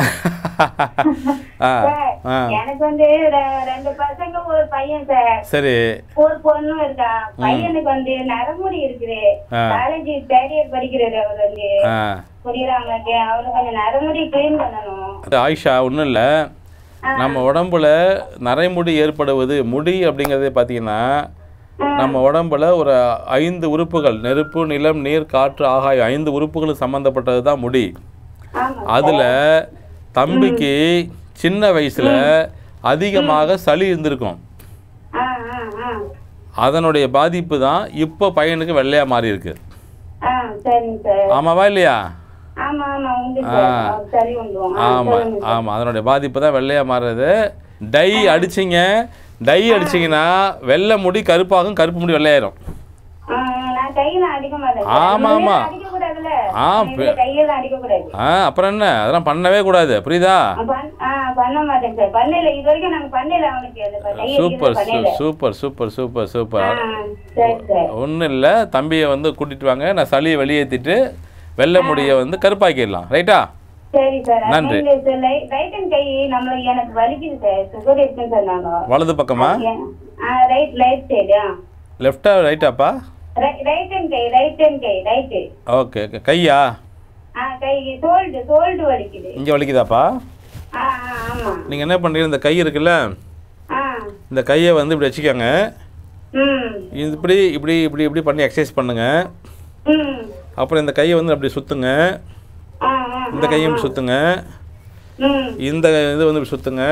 ஆ சார் ஆ எனக்கு வந்து ரெ- ரெண்டு பசங்க ஒரு பையன் சார் சரி ஒரு பொண்ணும் இருக்கா பையனுக்கு வந்து நரமுடி இருக்குது ஆ. காலேஜ் தேர்ட் இயர் படிக்கிறாரு அவர் வந்து ஆ புரியுதா உங்களுக்கு அவருக்கு கொஞ்சம் நரமுடி கிளீன் பண்ணணும் அது ஆயிஷா ஒன்றும் இல்லை நம்ம உடம்புல நரைமுடி ஏற்படுவது முடி அப்படிங்கிறதே பார்த்தீங்கன்னா நம்ம உடம்புல ஒரு ஐந்து உறுப்புகள் நெருப்பு நிலம் நீர் காற்று ஆகாயம் ஐந்து உறுப்புகளும் சம்மந்தப்பட்டது தான் முடி ஆமா அதில் தம்பிக்கு சின்ன வயசில் அதிகமாக சளி இருந்திருக்கும் ஆ ஆ ஆ அதனுடைய பாதிப்பு தான் இப்போ பையனுக்கு வெள்ளையாக மாறி இருக்கு ஆ சரிங்க சார் ஆமாவா இல்லையா ஆமா ஆமா உண்டு சார் ஆ. அவர் சரி வந்துடும் ஆமாம் ஆமாம் அதனுடைய பாதிப்பு தான் வெள்ளையாக மாறுறது டை அடிச்சிங்க டை அடிச்சிங்கன்னா வெள்ளை முடி கருப்பாகும் கருப்பு முடி வெள்ளையாயிரும் நான் கையில அடிக்க மாட்டேன் ஆமா, ஆமா. அடிக்க கூடாதுல்ல ஆ, இதுல கையில அடிக்க கூடாது ஆ அப்புறம் என்ன அதெல்லாம் பண்ணவே கூடாது புரியுதா பண்- ஆ, பண்ண மாட்டேன் சார் பண்ணல இது வரைக்கும் நாங்க பண்ணல அவனுக்கு அது ப- கையை சூப்பர் அடிக்கிறது பண்ணல சூப்பர் சூப்பர் சூப்பர் ஆ, சூப்பர் சரி சார் ஒன்றும் இல்லை தம்பியை வந்து கூட்டிட்டு வாங்க நான் சளியை வெளியேற்றிட்டு வெள்ளை முடியை வந்து கருப்பாக்கிடலாம் ரைட்டா சரி சார் நன்றி. ரைட் ஹேண்ட் கை நம்மளுக்கு எனக்கு வலிக்குது சார் சுகர் இருக்குன்னு சொன்னாங்க வலது பக்கமா ரைட் ரைட் சைடு லெஃப்டா ரைட்டாப்பா ரைட் ஹேண்ட் கை ரைட் ஹேண்ட் கை ரைட்டு ஓகே ஓகே கையா ஆ கை சோல்டு சோல்டு வலிக்குது இங்கே வலிக்குதாப்பா ஆ ஆ ஆமா நீங்கள் என்ன பண்ணுறீங்க இந்த கை இருக்குல்ல ஆ இந்த கையை வந்து இப்படி வச்சுக்கோங்க ம் இது இப்படி இப்படி இப்படி இப்படி பண்ணி எக்ஸசைஸ் பண்ணுங்கள் ம் அப்புறம் இந்த கையை வந்து அப்படி சுற்றுங்க ஆ ஆ இந்த கையை இப்படி சுற்றுங்க ம் இந்த இது வந்து இப்படி சுற்றுங்க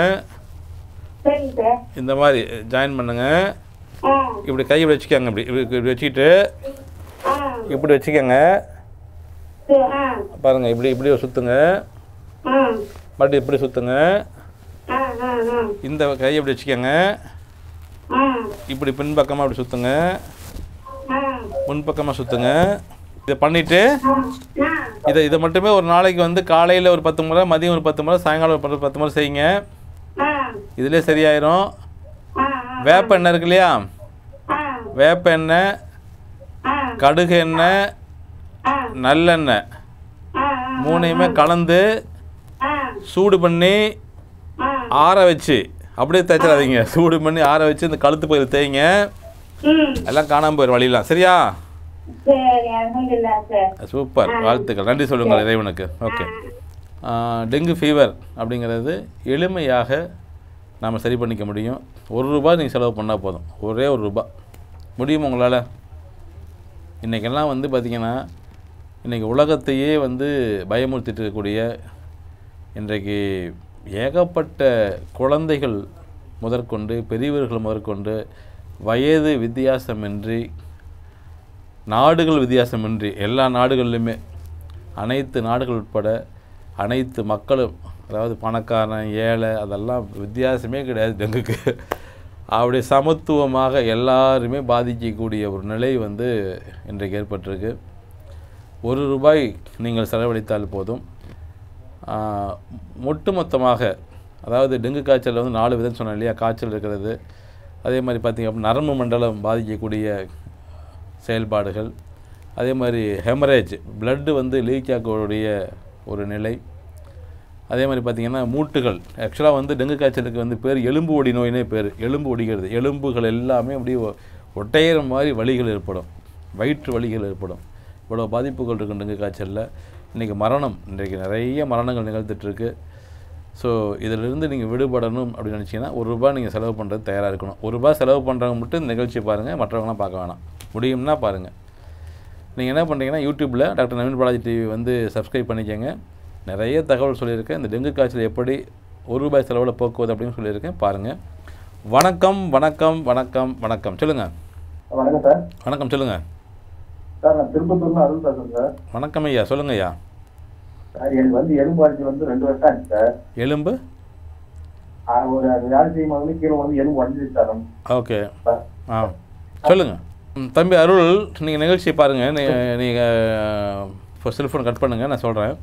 சரிங்க சார் இந்த மாதிரி ஜாயின் பண்ணுங்க ஆ இப்படி கை இப்படி வச்சுக்கோங்க இப்படி இப்படி இப்படி வச்சுக்கிட்டு ஆ இப்படி வச்சுக்கோங்க சரி, ஆ பாருங்கள் இப்படி இப்படி சுற்றுங்க ஆ மறுபடியும் இப்படி சுற்றுங்க ஆ ஆ ஆ இந்த கையை இப்படி வச்சுக்கோங்க ஆ இப்படி பின்பக்கமாக இப்படி சுற்றுங்க ஆ முன்பக்கமாக சுற்றுங்க இதை பண்ணிவிட்டு ஆ இதை இதை மட்டுமே ஒரு நாளைக்கு வந்து காலையில் ஒரு பத்து முறை மதியம் ஒரு பத்து முறை சாயங்காலம் ஒரு பத்து பத்து முறை செய்யுங்க ஆ இதிலே சரியாயிரும் ஆ வேப்ப எண்ணெய் இருக்கு இல்லையா ஆ வேப்ப எண்ணெய் கடுகு எண்ணெய் ஆ நல்லெண்ணெய் ஆ மூணையுமே கலந்து ஆ சூடு பண்ணி ஆ ஆற வச்சு அப்படியே தேய்ச்சிடாதீங்க சூடு பண்ணி ஆற வச்சு இந்த கழுத்து பகுதியில் தேய்ங்க ம் எல்லாம் காணாமல் போயிடும் வழியெல்லாம் சரியா சரி அல்ஹம்துலில்லாஹ் சார் சூப்பர் வாழ்த்துக்கள் நன்றி சொல்லுங்கள் இறைவனுக்கு ஓகே டெங்கு ஃபீவர் அப்படிங்கிறது எளிமையாக நாம் சரி பண்ணிக்க முடியும் ஒரு ரூபாய் நீங்கள் செலவு பண்ணால் போதும் ஒரே ஒரு ரூபாய் முடியுமா உங்களால் இன்றைக்கெல்லாம் வந்து பார்த்திங்கன்னா இன்றைக்கி உலகத்தையே வந்து பயமுறுத்திட்டு இருக்கக்கூடிய இன்றைக்கு ஏகப்பட்ட குழந்தைகள் முதற்கொண்டு பெரியவர்கள் முதற்கொண்டு வயது வித்தியாசமின்றி நாடுகள் வித்தியாசமின்றி எல்லா நாடுகள்லையுமே அனைத்து நாடுகள் உட்பட அனைத்து மக்களும் அதாவது பணக்காரன் ஏழை அதெல்லாம் வித்தியாசமே கிடையாது டெங்குக்கு அப்படி சமத்துவமாக எல்லாருமே பாதிக்கக்கூடிய ஒரு நிலை வந்து இன்றைக்கு ஏற்பட்டிருக்கு ஒரு ரூபாய் நீங்கள் செலவழித்தால் போதும் ஆஹ், ஒட்டுமொத்தமாக அதாவது டெங்கு காய்ச்சல் வந்து நாலு விதம் சொன்னேன் இல்லையா காய்ச்சல் இருக்கிறது அதே மாதிரி பார்த்திங்க அப்படின்னா நரம்பு மண்டலம் பாதிக்கக்கூடிய செயல்பாடுகள் அதே மாதிரி ஹெமரேஜ் blood வந்து லீக் ஆகக்கூடிய ஒரு நிலை அதே மாதிரி பார்த்திங்கன்னா மூட்டுகள் ஆக்சுவலாக வந்து டெங்கு காய்ச்சலுக்கு வந்து பேர் எலும்பு ஒடி நோயினே பேர் எலும்பு ஒடிகிறது எலும்புகள் எல்லாமே அப்படியே ஒ- ஒட்டையிற மாதிரி வலிகள் ஏற்படும் வயிற்று வலிகள் ஏற்படும் இவ்வளோ பாதிப்புகள் இருக்கும் டெங்கு காய்ச்சலில் இன்றைக்கி மரணம் இன்றைக்கு நிறைய மரணங்கள் நிகழ்ந்துட்டுருக்கு ஸோ இதிலிருந்து நீங்கள் விடுபடணும் அப்படின்னு நினச்சிங்கன்னா ஒரு ரூபாய் நீங்கள் செலவு பண்ணுறது தயாராக இருக்கணும் ஒரு ரூபாய் செலவு பண்ணுறவங்க மட்டும் இந்த நிகழ்ச்சி பாருங்கள் மற்றவங்களாம் பார்க்க வேணாம் முடியும்னா பாருங்கள் நீங்கள் என்ன பண்ணுறீங்கன்னா யூடியூப்பில் டாக்டர் நவீன் பாலாஜி டிவி வந்து சப்ஸ்கிரைப் பண்ணிக்கோங்க நிறைய தகவல் சொல்லியிருக்கேன் இந்த டெங்கு காய்ச்சல் எப்படி ஒரு ரூபாய் செலவில் போக்குவது அப்படின்னு சொல்லியிருக்கேன் பாருங்கள் வணக்கம் வணக்கம் வணக்கம் வணக்கம் சொல்லுங்கள் வணக்கம் சார் வணக்கம் சொல்லுங்கள் சார் நான் திருப்பத்தூர்ல அருள் பேசுறேன் சார் வணக்கம் ஐயா சொல்லுங்க ஐயா சார் எனக்கு வந்து எலும்பு அடிச்சு வந்து ரெண்டு வருஷம் ஆச்சு சார் எலும்பு ஆ, ஒரு வேலை செய்யும் போது கீழே வந்து எலும்பு உடஞ்சிச்சு சார் ஓகே சார் ஆ சொல்லுங்கள் ம், தம்பி அருள் நீங்கள் நிகழ்ச்சியை பாருங்கள் நீங்கள் இப்போ செல்ஃபோன் கட் பண்ணுங்கள் நான் சொல்கிறேன்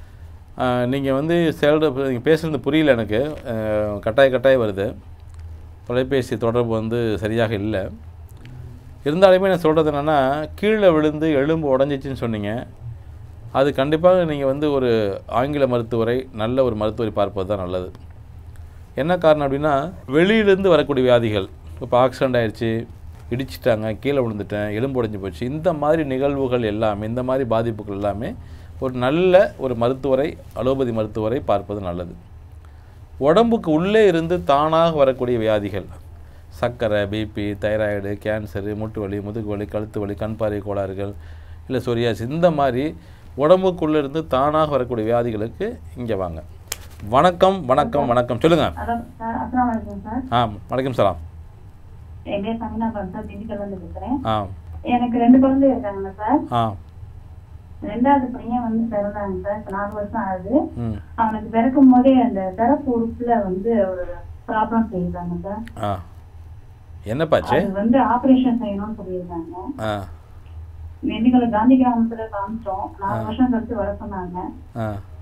நீங்கள் வந்து செல்ற நீங்கள் பேசுகிறது புரியல எனக்கு அஹ், கட்டாய கட்டாயம் வருது தொலைபேசி தொடர்பு வந்து சரியாக இல்லை இருந்தாலுமே நான் சொல்கிறது என்னென்னா கீழே விழுந்து எலும்பு உடஞ்சிச்சின்னு சொன்னீங்க அது கண்டிப்பாக நீங்கள் வந்து ஒரு ஆங்கில மருத்துவரை நல்ல ஒரு மருத்துவரை பார்ப்பது தான் நல்லது என்ன காரணம் அப்படின்னா வெளியிலேருந்து வரக்கூடிய வியாதிகள் இப்போ ஆக்சிடென்ட் ஆயிடுச்சு இடிச்சிட்டாங்க கீழே விழுந்துட்டேன் எலும்பு உடைஞ்சு போச்சு இந்த மாதிரி நிகழ்வுகள் எல்லாமே இந்த மாதிரி பாதிப்புகள் எல்லாமே ஒரு நல்ல ஒரு மருத்துவரை அலோபதி மருத்துவரை பார்ப்பது நல்லது உடம்புக்கு உள்ளே இருந்து தானாக வரக்கூடிய வியாதிகள் சர்க்கரை பிபி தைராய்டு கேன்சரு முட்டு வலி முதுகு வலி கழுத்து வலி கண் பார்வை கோளாறுகள் இல்லை சொரியாசி இந்த மாதிரி உடம்புக்குள்ளே இருந்து தானாக வரக்கூடிய வியாதிகளுக்கு இங்கே வாங்க வணக்கம் வணக்கம் வணக்கம் சொல்லுங்கள் ஹலோ சார் அஸ்லாம் வலைக்கம் சார் ஆ வணக்கம் சலாம் என் பேர் சமினா சார் திண்டுக்கல்ல இருந்து பேசுறேன் ஆ எனக்கு ரெண்டு குழந்தை இருக்காங்க சார் ஆ ரெண்டாவது பையன் வந்து பிறந்தாங்க சார் இப்ப நாலு வருஷம் ஆகுது ம் அவனுக்கு பிறக்கும் போதே அந்த பிறப்பு உறுப்புல வந்து ஒரு ப்ராப்ளம் செய்யிருக்காங்க சார் ஆ என்னப்பாச்சு அது வந்து ஆபரேஷன் செய்யணும்னு சொல்லியிருக்காங்க ஆ வெண்டிகளை காந்தி கிராமத்துல காமிச்சோம் நாலு வருஷம் கழிச்சு வர சொன்னாங்க ஆ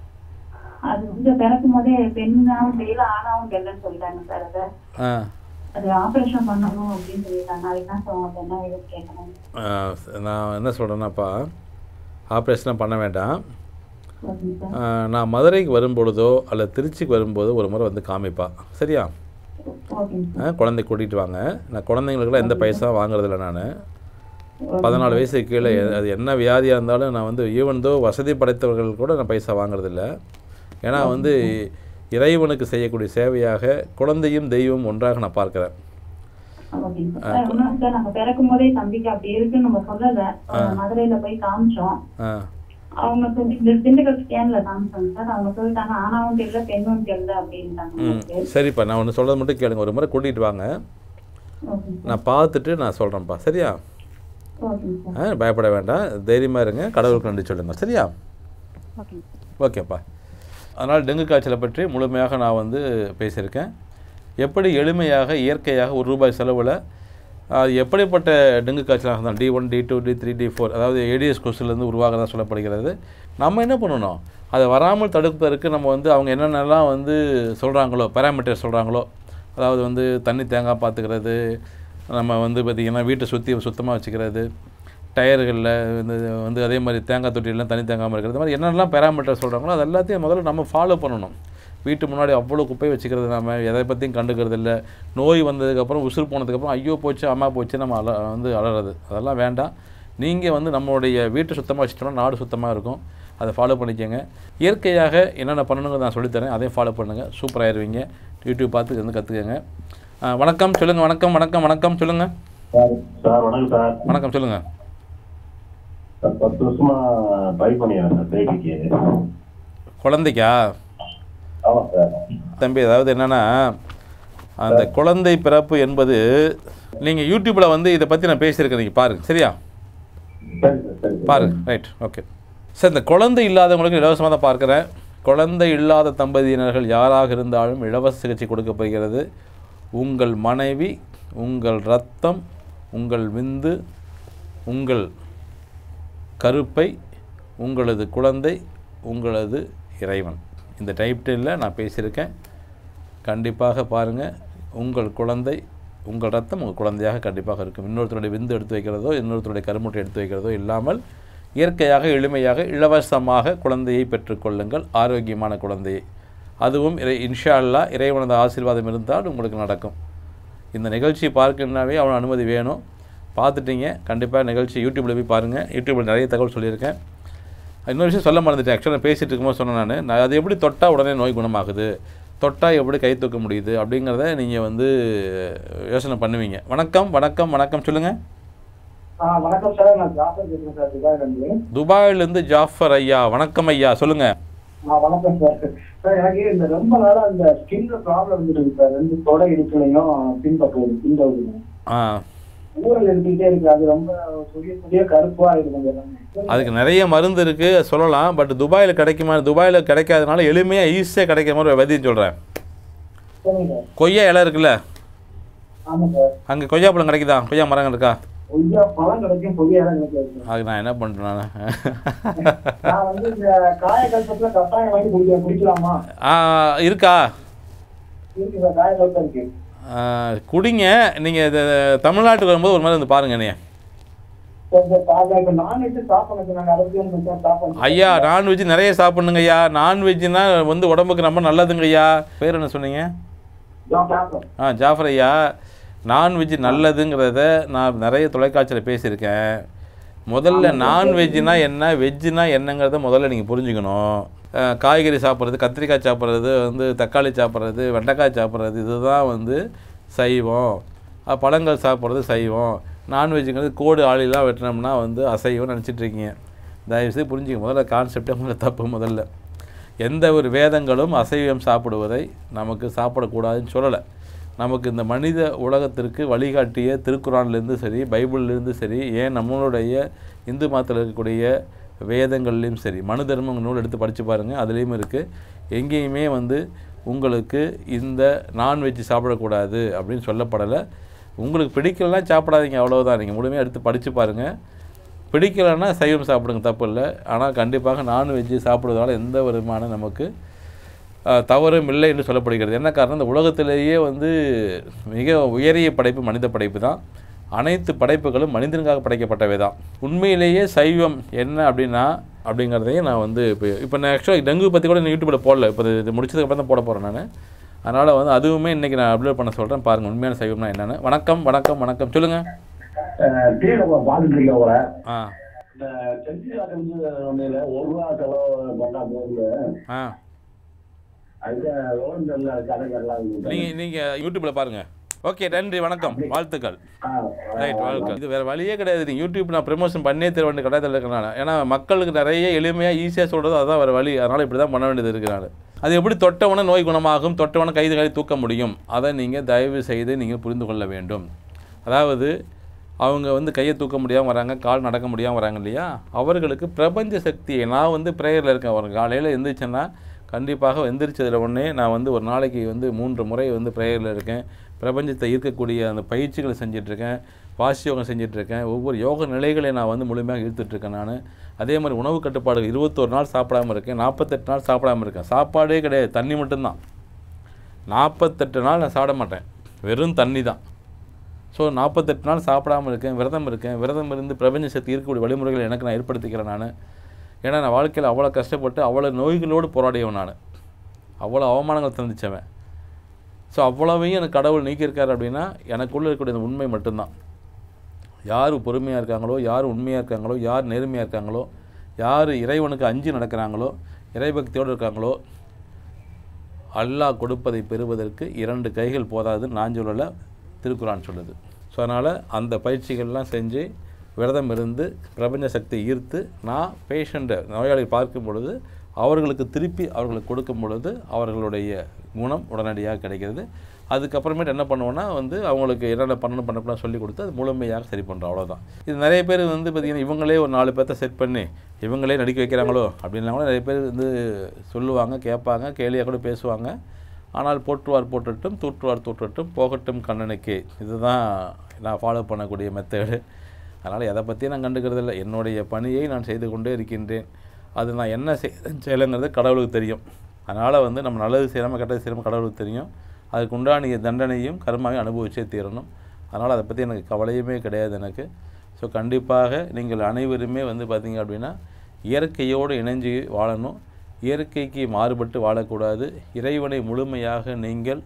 அது வந்து பிறக்கும் போதே பெண்ணாவும் தெரியல ஆணாவும் தெரியலன்னு சொல்லிட்டாங்க சார் அதை ஆ அது ஆபரேஷன் பண்ணணும் அப்படின்னு சொல்லியிருக்காங்க அதுக்கு தான் சார் உங்களுக்கு என்ன இது கேட்கணும் ஆ, நான் என்ன சொல்கிறேன்னாப்பா ஆப்ரேஷன் பண்ண வேண்டாம் ஓகேங்க சார் ஆ, நான் மதுரைக்கு வரும்பொழுதோ அல்லது திருச்சிக்கு வரும்போதோ ஒரு முறை வந்து காமிப்பா சரியா ஓகேங்க சார் ஆ, குழந்தை கூட்டிகிட்டு வாங்க நான் குழந்தைங்களுக்குலாம் எந்த பைசா வாங்குறதில்ல நான் பதினாலு வயசுக்கு கீழே எ- அது என்ன வியாதியாக இருந்தாலும் நான் வந்து ஈவன் தோ வசதி படைத்தவர்கள் கூட நான் பைசா வாங்குறதில்ல ஏன்னா வந்து இறைவனுக்கு செய்யக்கூடிய சேவையாக குழந்தையும் தெய்வம் ஒன்றாக நான் பார்க்குறேன் ஓகேங்க சார் சார் இன்னும் சார் நம்ம பிறக்கும் போதே தம்பிக்கு அப்படி இருக்குன்னு நம்ம சொல்லல அவங்க மதுரையில போய் காமிச்சோம் ஆ அவங்க சொல்லி இந்த திண்டுக்கல் ஸ்கேன்ல காமிச்சாங்க சார் அவங்க சொல்லிட்டாங்க ஆணாவும் தெரியல பெண்ணும் தெரியல அப்படின்ட்டாங்க ம் எனக்கு. சரிப்பா நான் ஒன்று சொல்கிறது மட்டும் கேளுங்க ஒரு முறை கூட்டிகிட்டு வாங்க ஓகேங்க சார் நான் பார்த்துட்டு நான் சொல்கிறேன்ப்பா சரியா ஓகேங்க சார் ஆ பயப்பட வேண்டாம் தைரியமாக இருங்க கடவுளுக்கு நன்றி சொல்லுங்கள் சரியா ஓகேங்க ஓகேப்பா அதனால் டெங்கு காய்ச்சலை பற்றி முழுமையாக நான் வந்து பேசியிருக்கேன் எப்படி எளிமையாக இயற்கையாக ஒரு ரூபாய் செலவில் அது எப்படிப்பட்ட டெங்கு காய்ச்சலாக இருந்தாலும் T one T two T three T four அதாவது ஏடிஎஸ் கொசுலேருந்து உருவாகதான் சொல்லப்படுகிறது நம்ம என்ன பண்ணணும் அதை வராமல் தடுப்பதற்கு நம்ம வந்து அவங்க என்னென்னலாம் வந்து சொல்கிறாங்களோ பேராமீட்டர் சொல்கிறாங்களோ அதாவது வந்து தண்ணி தேங்காய் பார்த்துக்கிறது நம்ம வந்து பார்த்திங்கன்னா வீட்டை சுற்றி சுத்தமாக வச்சுக்கிறது டயர்களில் வந்து வந்து அதே மாதிரி தேங்காய் தொட்டிலாம் தண்ணி தேங்காமல் இருக்கிறது மாதிரி என்னென்னலாம் பேராமீட்டர் சொல்கிறாங்களோ அது எல்லாத்தையும் முதல்ல நம்ம ஃபாலோ பண்ணணும் வீட்டு முன்னாடி அவ்வளோ குப்பை வச்சுக்கிறது நம்ம எதை பற்றியும் கண்டுக்கிறது இல்லை நோய் வந்ததுக்கப்புறம் உசுறு போனதுக்கப்புறம் ஐயோ போச்சு அம்மா போச்சு நம்ம அல வந்து அலறது அதெல்லாம் வேண்டாம் நீங்கள் வந்து நம்மளுடைய வீட்டை சுத்தமாக வச்சுட்டோம்னா நாடு சுத்தமாக இருக்கும் அதை ஃபாலோ பண்ணிக்கோங்க இயற்கையாக என்னென்ன பண்ணணுங்கிறத நான் சொல்லித்தரேன் அதையும் ஃபாலோ பண்ணுங்கள் சூப்பராகிடுவீங்க யூடியூப் பார்த்து வந்து கற்றுக்கங்க வணக்கம் சொல்லுங்கள் வணக்கம் வணக்கம் வணக்கம் சொல்லுங்கள் சார் சார் வணக்கம் சார் வணக்கம் சொல்லுங்கள் சார் பத்து வருஷமா ட்ரை பண்ணிடுறேன் சார் பேபிக்கு குழந்தைக்கா ஆமாம் சார் தம்பி அதாவது என்னென்னா அந்த குழந்தை பிறப்பு என்பது நீங்கள் யூடியூப்பில் வந்து இதை பற்றி நான் பேசியிருக்கேன் நீங்கள் பாருங்கள் சரியா சரி சார் சரி சார் பாருங்க ரைட் ஓகே சார் இந்த குழந்தை இல்லாதவங்களுக்கு இலவசமாக தான் பார்க்குறேன் குழந்தை இல்லாத தம்பதியினர்கள் யாராக இருந்தாலும் இலவச சிகிச்சை கொடுக்கப்படுகிறது உங்கள் மனைவி உங்கள் ரத்தம் உங்கள் விந்து உங்கள் கருப்பை உங்களது குழந்தை உங்களது இறைவன் இந்த டைப்டில் நான் பேசியிருக்கேன் கண்டிப்பாக பாருங்கள் உங்கள் குழந்தை உங்கள் ரத்தம் உங்கள் குழந்தையாக கண்டிப்பாக இருக்கும் இன்னொருத்தருடைய விந்து எடுத்து வைக்கிறதோ இன்னொருத்தருடைய கருமுட்டை எடுத்து வைக்கிறதோ இல்லாமல் இயற்கையாக எளிமையாக இலவசமாக குழந்தையை பெற்றுக்கொள்ளுங்கள் ஆரோக்கியமான குழந்தையை அதுவும் இறை இன்ஷா அல்லாஹ் இறைவனது ஆசீர்வாதம் இருந்தால் உங்களுக்கு நடக்கும் இந்த நிகழ்ச்சி பார்க்கணுன்னாவே அவன் அனுமதி வேணும் பார்த்துட்டீங்க கண்டிப்பாக நிகழ்ச்சி யூடியூப்பில் போய் பாருங்கள் யூடியூப்பில் நிறைய தகவல் சொல்லியிருக்கேன் இன்னொரு விஷயம் சொல்ல மறந்துட்டேன் ஆக்சுவலாக பேசிகிட்டு இருக்கும்போது சொன்னேன் நான் நான் அது எப்படி தொட்டால் உடனே நோய் குணமாகுது தொட்டால் எப்படி கை தூக்க முடியுது அப்படிங்கிறத நீங்கள் வந்து யோசனை பண்ணுவீங்க வணக்கம் வணக்கம் வணக்கம் சொல்லுங்கள் ஆ வணக்கம் சார் நான் ஜாஃபர் பேசுறேன் சார் துபாயிலிருந்து துபாயிலேருந்து ஜாஃபர் ஐயா வணக்கம் ஐயா சொல்லுங்கள் ஆ வணக்கம் சார் சார் எனக்கு இந்த ரொம்ப நாளா இந்த ஸ்கின்ல ப்ராப்ளம் இருந்துருக்கு சார் ரெண்டு தொடை இடுப்புலையும் பின்பக்கம் பின்பகுதியும் ஆ ஊரல் எடுத்துக்கிட்டே இருக்கு அது ரொம்ப சுரிய சுரிய கருப்பா இருக்குது எல்லாமே அதுக்கு நிறைய மருந்து இருக்குது சொல்லலாம் பட் துபாயில் கிடைக்குமா துபாயில் கிடைக்காதனால எளிமையாக ஈஸியாக கிடைக்கிற மாதிரி ஒரு வதியும் சொல்கிறேன் சரிங்க சார் கொய்யா இலை இருக்குல்ல ஆமா சார் அங்கே கொய்யா பழம் கிடைக்குதா கொய்யா மரங்கள் இருக்கா கொய்யா பழம் கிடைக்கும் கொய்யா இடம் கிடைக்காது சார் அதுக்கு நான் என்ன பண்ணுறேன் நான் நான் வந்து இந்த காய கல்பத்துல கட்டாயம் வாங்கி குடிக்க குடிக்கலாமா ஆ, இருக்கா இருக்கு சார் காய கல்பம் இருக்கு ஆ, குடிங்க நீங்கள் இது தமிழ்நாட்டுக்கு வரும்போது ஒரு மாதிரி வந்து பாருங்க நீ சார் சார் பாருங்க இப்ப நான்வெஜ் சாப்பிடணும் நாங்க அறுபத்தி பர்சன்ட் சாப்பிடணும் ஐயா நான்வெஜ் நிறைய சாப்பிட்ணுங்க ஐயா நான்வெஜ்னா வந்து உடம்புக்கு ரொம்ப நல்லதுங்க ஐயா பேர் என்ன சொன்னீங்க சாப்பிடணும் ஆ ஜாஃபர் ஐயா நான்வெஜ் நல்லதுங்கிறத நான் நிறைய தொலைக்காட்சியில் பேசியிருக்கேன் முதல்ல நான்வெஜ்னா என்ன வெஜ்ஜுனா என்னங்கிறத முதல்ல நீங்கள் புரிஞ்சுக்கணும் அஹ், காய்கறி சாப்பிட்றது கத்திரிக்காய் சாப்பிட்றது வந்து தக்காளி சாப்பிட்றது வெண்டைக்காய் சாப்பிட்றது இதுதான் வந்து சைவம் அஹ், பழங்கள் சாப்பிட்றது சைவம் நான்வெஜ்ங்கிறது கோடு ஆளிலாம் வெட்டினோம்னா வந்து அசைவம் நினச்சிட்டு இருக்கீங்க தயவுசெய்து புரிஞ்சுக்க முதல்ல கான்செப்டே முதல்ல தப்பு முதல்ல எந்த ஒரு வேதங்களும் அசைவம் சாப்பிடுவதை நமக்கு சாப்பிடக்கூடாதுன்னு சொல்லலை நமக்கு இந்த மனித உலகத்திற்கு வழிகாட்டிய திருக்குறான்லேருந்து சரி பைபிள்லேருந்து சரி ஏன் நம்மளுடைய இந்து மதத்தில் இருக்கக்கூடிய வேதங்கள்லேயும் சரி மனு தர்மம் நூல் எடுத்து படித்து பாருங்கள் அதுலேயும் இருக்குது எங்கேயுமே வந்து உங்களுக்கு இந்த நான்வெஜ் சாப்பிடக்கூடாது அப்படின்னு சொல்லப்படலை உங்களுக்கு பிடிக்கலனா சாப்பிடாதீங்க அவ்வளவுதான் நீங்கள் முழுமையாக எடுத்து படித்து பாருங்கள் பிடிக்கலைன்னா சைவம் சாப்பிடுங்க தப்பு இல்லை ஆனால் கண்டிப்பாக நான்வெஜ்ஜு சாப்பிடுவதால எந்த விதமான நமக்கு அஹ், தவறும் இல்லை என்று சொல்லப்படுகிறது என்ன காரணம் இந்த உலகத்திலேயே வந்து மிக உயரிய படைப்பு மனித படைப்பு தான் அனைத்து படைப்புகளும் மனிதனுக்காக படைக்கப்பட்டவை தான் உண்மையிலேயே சைவம் என்ன அப்படின்னா அப்படிங்கிறதையும் நான் வந்து இப்போ இப்போ நான் ஆக்சுவலாக டெங்கு பற்றி கூட நான் யூடியூப்பில் போடல இப்போ இது- இது முடிச்சதுக்கப்புறம் தான் போட போகிறேன் நான் அதனால் வந்து அதுவுமே இன்றைக்கி நான் அப்லோட் பண்ண சொல்கிறேன் பாருங்கள் உண்மையான சைவம்னா என்னென்னு வணக்கம் வணக்கம் வணக்கம் சொல்லுங்கள் டிவியில் பார்த்துட்டு இருக்கேன் உங்களை ஆ இந்த செஞ்சு வந்து ஒன்றில் ஒரு ரூபா செலவு பண்ணா போகுது ஆ அதுக்கு லோன் தெரியல கடைக்கெல்லாம் நீங்கள் நீங்கள் யூடியூப்பில் பாருங்கள் ஓகே நன்றி வணக்கம் வாழ்த்துக்கள் ரைட் வாழ்க்கை இது வேறு வழியே கிடையாது நீங்கள் யூடியூப் நான் ப்ரமோஷன் பண்ணே தர வேண்டிய கட்டாயத்தில் இருக்கனால ஏன்னா மக்களுக்கு நிறைய எளிமையாக ஈஸியாக சொல்கிறது அதுதான் வேறு வழி அதனால் இப்படி தான் பண்ண வேண்டியது இருக்கிறனால அது எப்படி தொட்டவன நோய் குணமாகும் தொட்டவன கைது கை தூக்க முடியும் அதை நீங்கள் தயவு செய்து நீங்கள் புரிந்து கொள்ள வேண்டும் அதாவது அவங்க வந்து கையை தூக்க முடியாமல் வராங்க கால் நடக்க முடியாமல் வராங்க இல்லையா அவர்களுக்கு பிரபஞ்ச சக்தியை நான் வந்து ப்ரேயரில் இருக்கேன் ஒரு காலையில் எந்திரிச்சேன்னா கண்டிப்பாக எந்திரிச்சதில் உடனே நான் வந்து ஒரு நாளைக்கு வந்து மூன்று முறை வந்து ப்ரேயரில் இருக்கேன் பிரபஞ்சத்தை ஈர்க்கக்கூடிய அந்த பயிற்சிகளை செஞ்சிட்ருக்கேன் வாசி யோகம் செஞ்சிட்ருக்கேன் ஒவ்வொரு யோக நிலைகளை நான் வந்து முழுமையாக இழுத்துட்ருக்கேன் நான் அதே மாதிரி உணவு கட்டுப்பாடு இருபத்தொரு நாள் சாப்பிடாம இருக்கேன் நாற்பத்தெட்டு நாள் சாப்பிடாம இருக்கேன் சாப்பாடே கிடையாது தண்ணி மட்டும்தான் நாற்பத்தெட்டு நாள் நான் சாப்பிட மாட்டேன் வெறும் தண்ணி தான் ஸோ நாற்பத்தெட்டு நாள் சாப்பிடாம இருக்கேன் விரதம் இருக்கேன் விரதம் இருந்து பிரபஞ்ச சக்தி இருக்கக்கூடிய வழிமுறைகளை எனக்கு நான் ஏற்படுத்திக்கிறேன் நான் ஏன்னா நான் வாழ்க்கையில் அவ்வளோ கஷ்டப்பட்டு அவ்வளோ நோய்களோடு போராடியவன் நான் அவ்வளோ அவமானங்கள் சந்திச்சவன் ஸோ அவ்வளவையும் எனக்கு கடவுள் நீக்கியிருக்காரு அப்படின்னா எனக்குள்ளே இருக்கக்கூடிய இந்த உண்மை மட்டும்தான் யார் பொறுமையாக இருக்காங்களோ யார் உண்மையாக இருக்காங்களோ யார் நேர்மையாக இருக்காங்களோ யார் இறைவனுக்கு அஞ்சு நடக்கிறாங்களோ இறைபக்தியோடு இருக்காங்களோ அல்லாஹ் கொடுப்பதை பெறுவதற்கு இரண்டு கைகள் போதாதுன்னு நான் சொல்லலை திருக்குறான் சொல்லுது ஸோ அதனால் அந்த பயிற்சிகள்லாம் செஞ்சு விரதம் இருந்து பிரபஞ்ச சக்தி ஈர்த்து நான் பேஷண்ட்டை நோயாளி பார்க்கும் பொழுது அவர்களுக்கு திருப்பி அவர்களுக்கு கொடுக்கும் பொழுது அவர்களுடைய குணம் உடனடியாக கிடைக்கிறது அதுக்கப்புறமேட்டு என்ன பண்ணுவோன்னா வந்து அவங்களுக்கு என்னென்ன பண்ணணும் பண்ணக்கூடாது சொல்லி கொடுத்து அது முழுமையாக சரி பண்ணுறோம் அவ்வளோதான் இது நிறைய பேர் வந்து பார்த்திங்கன்னா இவங்களே ஒரு நாலு பேர்த்த செட் பண்ணி இவங்களே நடிக்க வைக்கிறாங்களோ அப்படின்லாம் கூட நிறைய பேர் வந்து சொல்லுவாங்க கேட்பாங்க கேலியாக கூட பேசுவாங்க ஆனால் போற்றுவார் போற்றட்டும் தூற்றுவார் தூற்றட்டும் போகட்டும் கண்ணனுக்கு இதுதான் நான் ஃபாலோ பண்ணக்கூடிய மெத்தடு அதனால் எதை பற்றியும் நான் கண்டுக்கிறது இல்லை என்னுடைய பணியை நான் செய்து கொண்டே இருக்கின்றேன் அது நான் என்ன செய் செய்யலைங்கிறது கடவுளுக்கு தெரியும் அதனால் வந்து நம்ம நல்லது செய்யாமல் கெட்டது செய்யாமல் கடவுளுக்கு தெரியும் அதுக்கு உண்டான தண்டனையும் கர்மாவையும் அனுபவிச்சே தீரணும் அதனால் அதை பற்றி எனக்கு கவலையுமே கிடையாது எனக்கு ஸோ கண்டிப்பாக நீங்கள் அனைவருமே வந்து பார்த்தீங்க அப்படின்னா இயற்கையோடு இணைஞ்சு வாழணும் இயற்கைக்கு மாறுபட்டு வாழக்கூடாது இறைவனை முழுமையாக நீங்கள்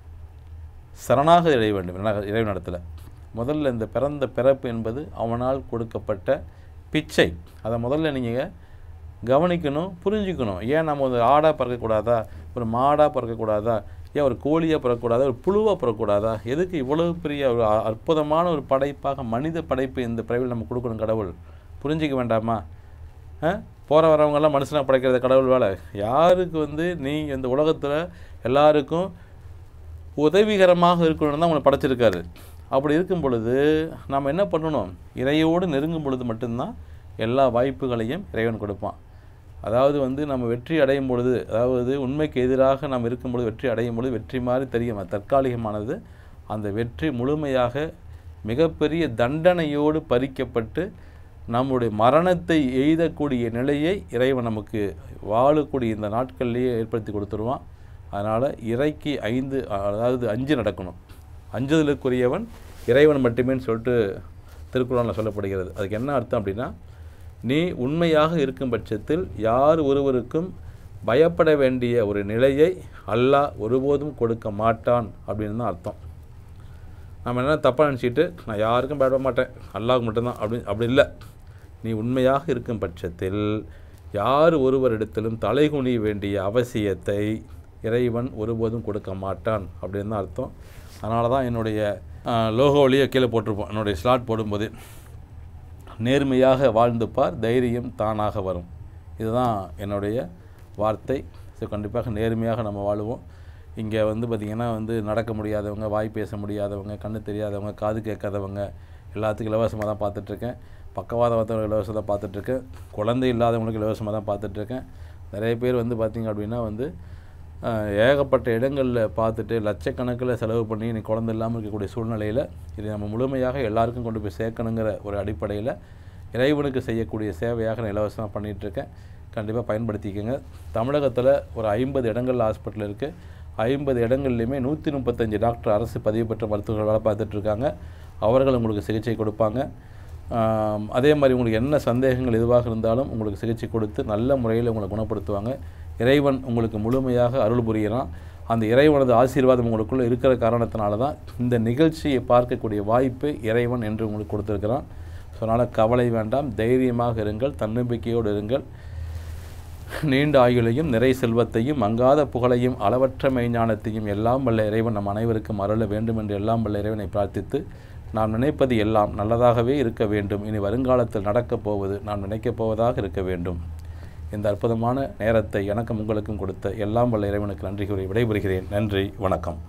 சரணாக இறைய வேண்டும் என்ன- இறைவனிடத்தில் முதல்ல இந்த பிறந்த பிறப்பு என்பது அவனால் கொடுக்கப்பட்ட பிச்சை அதை முதல்ல நீங்கள் கவனிக்கணும் புரிஞ்சுக்கணும் ஏன் நம்ம ஒரு ஆடாக பிறக்கக்கூடாதா ஒரு மாடாக பிறக்கக்கூடாதா ஏன் ஒரு கோழியாக பிறக்கக்கூடாதா ஒரு புழுவாக பிறக்கக்கூடாதா எதுக்கு இவ்வளவு பெரிய ஒரு அ- அற்புதமான ஒரு படைப்பாக மனித படைப்பு இந்த பிறவில் நம்ம கொடுக்கணும் கடவுள் புரிஞ்சிக்க வேண்டாமா போகிற வரவங்கெல்லாம் மனுஷனாக படைக்கிறது கடவுள் வேலை யாருக்கு வந்து நீ இந்த உலகத்தில் எல்லாருக்கும் உதவிகரமாக இருக்கணும்னு தான் உங்களை படைச்சிருக்காரு அப்படி இருக்கும் பொழுது நாம் என்ன பண்ணணும் இறையோடு நெருங்கும் பொழுது மட்டும்தான் எல்லா வாய்ப்புகளையும் இறைவன் கொடுப்பான் அதாவது வந்து நம்ம வெற்றி அடையும் பொழுது அதாவது உண்மைக்கு எதிராக நாம் இருக்கும் பொழுது வெற்றி அடையும் பொழுது வெற்றி மாதிரி தெரியும் அது தற்காலிகமானது அந்த வெற்றி முழுமையாக மிகப்பெரிய தண்டனையோடு பறிக்கப்பட்டு நம்முடைய மரணத்தை எய்தக்கூடிய நிலையை இறைவன் நமக்கு வாழக்கூடிய இந்த நாட்கள்லேயே ஏற்படுத்தி கொடுத்துருவான் அதனால் இறைக்கு ஐந்து அதாவது அஞ்சு நடக்கணும் அஞ்சுதலுக்குரியவன் இறைவன் மட்டுமேன்னு சொல்லிட்டு திருக்குறளில் சொல்லப்படுகிறது அதுக்கு என்ன அர்த்தம் அப்படின்னா நீ உண்மையாக இருக்கும் பட்சத்தில் யார் ஒருவருக்கும் பயப்பட வேண்டிய ஒரு நிலையை அல்லாஹ் ஒருபோதும் கொடுக்க மாட்டான் அப்படின்னு தான் அர்த்தம் நம்ம என்ன தப்பாக நினச்சிட்டு நான் யாருக்கும் பயப்பட மாட்டேன் அல்லாஹ்வுக்கு மட்டும்தான் அப்படி அப்படி இல்லை நீ உண்மையாக இருக்கும் பட்சத்தில் யார் ஒருவரிடத்திலும் தலைகுனிய வேண்டிய அவசியத்தை இறைவன் ஒருபோதும் கொடுக்க மாட்டான் அப்படின்னு தான் அர்த்தம் அதனால தான் என்னுடைய லோகோலியை கீழே போட்டிருப்போம் என்னுடைய ஸ்லாட் போடும்போது நேர்மையாக வாழ்ந்து பார் தைரியம் தானாக வரும் இதுதான் என்னுடைய வார்த்தை ஸோ கண்டிப்பாக நேர்மையாக நம்ம வாழுவோம் இங்கே வந்து பார்த்திங்கன்னா வந்து நடக்க முடியாதவங்க வாய் பேச முடியாதவங்க கண்ணு தெரியாதவங்க காது கேட்காதவங்க எல்லாத்துக்கும் இலவசமாக தான் பார்த்துட்ருக்கேன் பக்கவாதம் வந்தவங்க இலவசமாக தான் பார்த்துட்ருக்கேன் குழந்தை இல்லாதவங்களுக்கு இலவசமாக தான் பார்த்துட்ருக்கேன் நிறைய பேர் வந்து பார்த்திங்க அப்படின்னா வந்து ஆஹ், ஏகப்பட்ட இடங்களில் பார்த்துட்டு லட்சக்கணக்கில் செலவு பண்ணி நீ குழந்தை இல்லாமல் இருக்கக்கூடிய சூழ்நிலையில் இதை நம்ம முழுமையாக எல்லாருக்கும் கொண்டு போய் சேர்க்கணுங்கிற ஒரு அடிப்படையில் இறைவனுக்கு செய்யக்கூடிய சேவையாக நான் இலவசமாக பண்ணிகிட்ருக்கேன் கண்டிப்பாக பயன்படுத்திக்கோங்க தமிழகத்தில் ஒரு ஐம்பது இடங்கள் ஹாஸ்பிட்டல் இருக்குது ஐம்பது இடங்கள்லையுமே நூற்றி முப்பத்தஞ்சு டாக்டர் அரசு பதிவு பெற்ற மருத்துவர்கள் வேலை பார்த்துட்ருக்காங்க அவர்கள் உங்களுக்கு சிகிச்சை கொடுப்பாங்க ஆம், அதே மாதிரி உங்களுக்கு என்ன சந்தேகங்கள் எதுவாக இருந்தாலும் உங்களுக்கு சிகிச்சை கொடுத்து நல்ல முறையில் உங்களை குணப்படுத்துவாங்க இறைவன் உங்களுக்கு முழுமையாக அருள் புரிகிறான் அந்த இறைவனது ஆசீர்வாதம் உங்களுக்குள்ளே இருக்கிற காரணத்தினால தான் இந்த நிகழ்ச்சியை பார்க்கக்கூடிய வாய்ப்பு இறைவன் என்று உங்களுக்கு கொடுத்துருக்கிறான் ஸோ அதனால் கவலை வேண்டாம் தைரியமாக இருங்கள் தன்னம்பிக்கையோடு இருங்கள் நீண்ட ஆயுளையும் நிறை செல்வத்தையும் மங்காத புகழையும் அளவற்ற மெய்ஞானத்தையும் எல்லாம் வல்ல இறைவன் நம் அனைவருக்கும் அருள வேண்டும் என்று எல்லாம் வல்ல இறைவனை பிரார்த்தித்து நாம் நினைப்பது எல்லாம் நல்லதாகவே இருக்க வேண்டும் இனி வருங்காலத்தில் நடக்கப் போவது நாம் நினைக்கப் போவதாக இருக்க வேண்டும் இந்த அற்புதமான நேரத்தை எனக்கும் உங்களுக்கும் கொடுத்த எல்லாம் வல்ல இறைவனுக்கு நன்றி கூறி விடைபெறுகிறேன் நன்றி வணக்கம்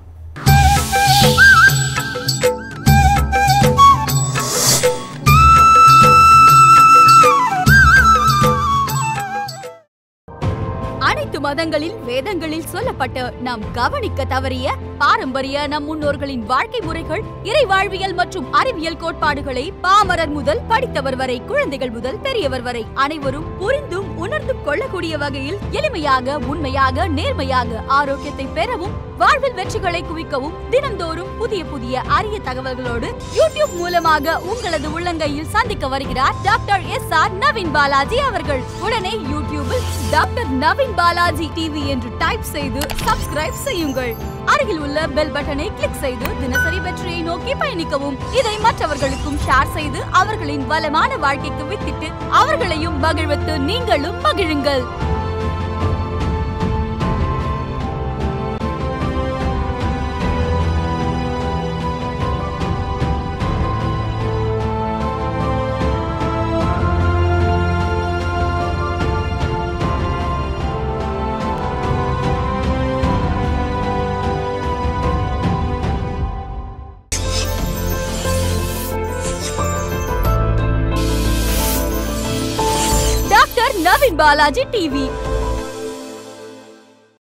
அனைத்து மதங்களில் வேதங்களில் சொல்லப்பட்டு நாம் கவனிக்க தவறிய பாரம்பரிய நம் முன்னோர்களின் வாழ்க்கை முறைகள் இறை வாழ்வியல் மற்றும் அறிவியல் கோட்பாடுகளை பாமரர் முதல் படித்தவர் வரை குழந்தைகள் முதல் பெரியவர் வரை அனைவரும் புரிந்தும் உணர்ந்தும் கொள்ளக்கூடிய வகையில் எளிமையாக உண்மையாக நேர்மையாக ஆரோக்கியத்தை பெறவும் வாழ்வில் வெற்றிகளை குவிக்கவும் தினந்தோறும் புதிய புதிய அரிய தகவல்களோடு யூடியூப் மூலமாக உங்களது உள்ளங்கையில் சந்திக்க வருகிறார் doctor S R Naveen Balaji அவர்கள் உடனே யூடியூபில் டாக்டர் நவீன் பாலாஜி டிவி என்று டைப் செய்து சப்ஸ்கிரைப் செய்யுங்கள் அருகில் உள்ள பெல் பட்டனை கிளிக் செய்து தினசரி வெற்றியை நோக்கி பயணிக்கவும் இதை மற்றவர்களுக்கும் ஷேர் செய்து அவர்களின் வளமான வாழ்க்கைக்கு வித்திட்டு அவர்களையும் மகிழ்வித்து நீங்களும் மகிழுங்கள் டாக்டர் நவீன் பாலாஜி டிவி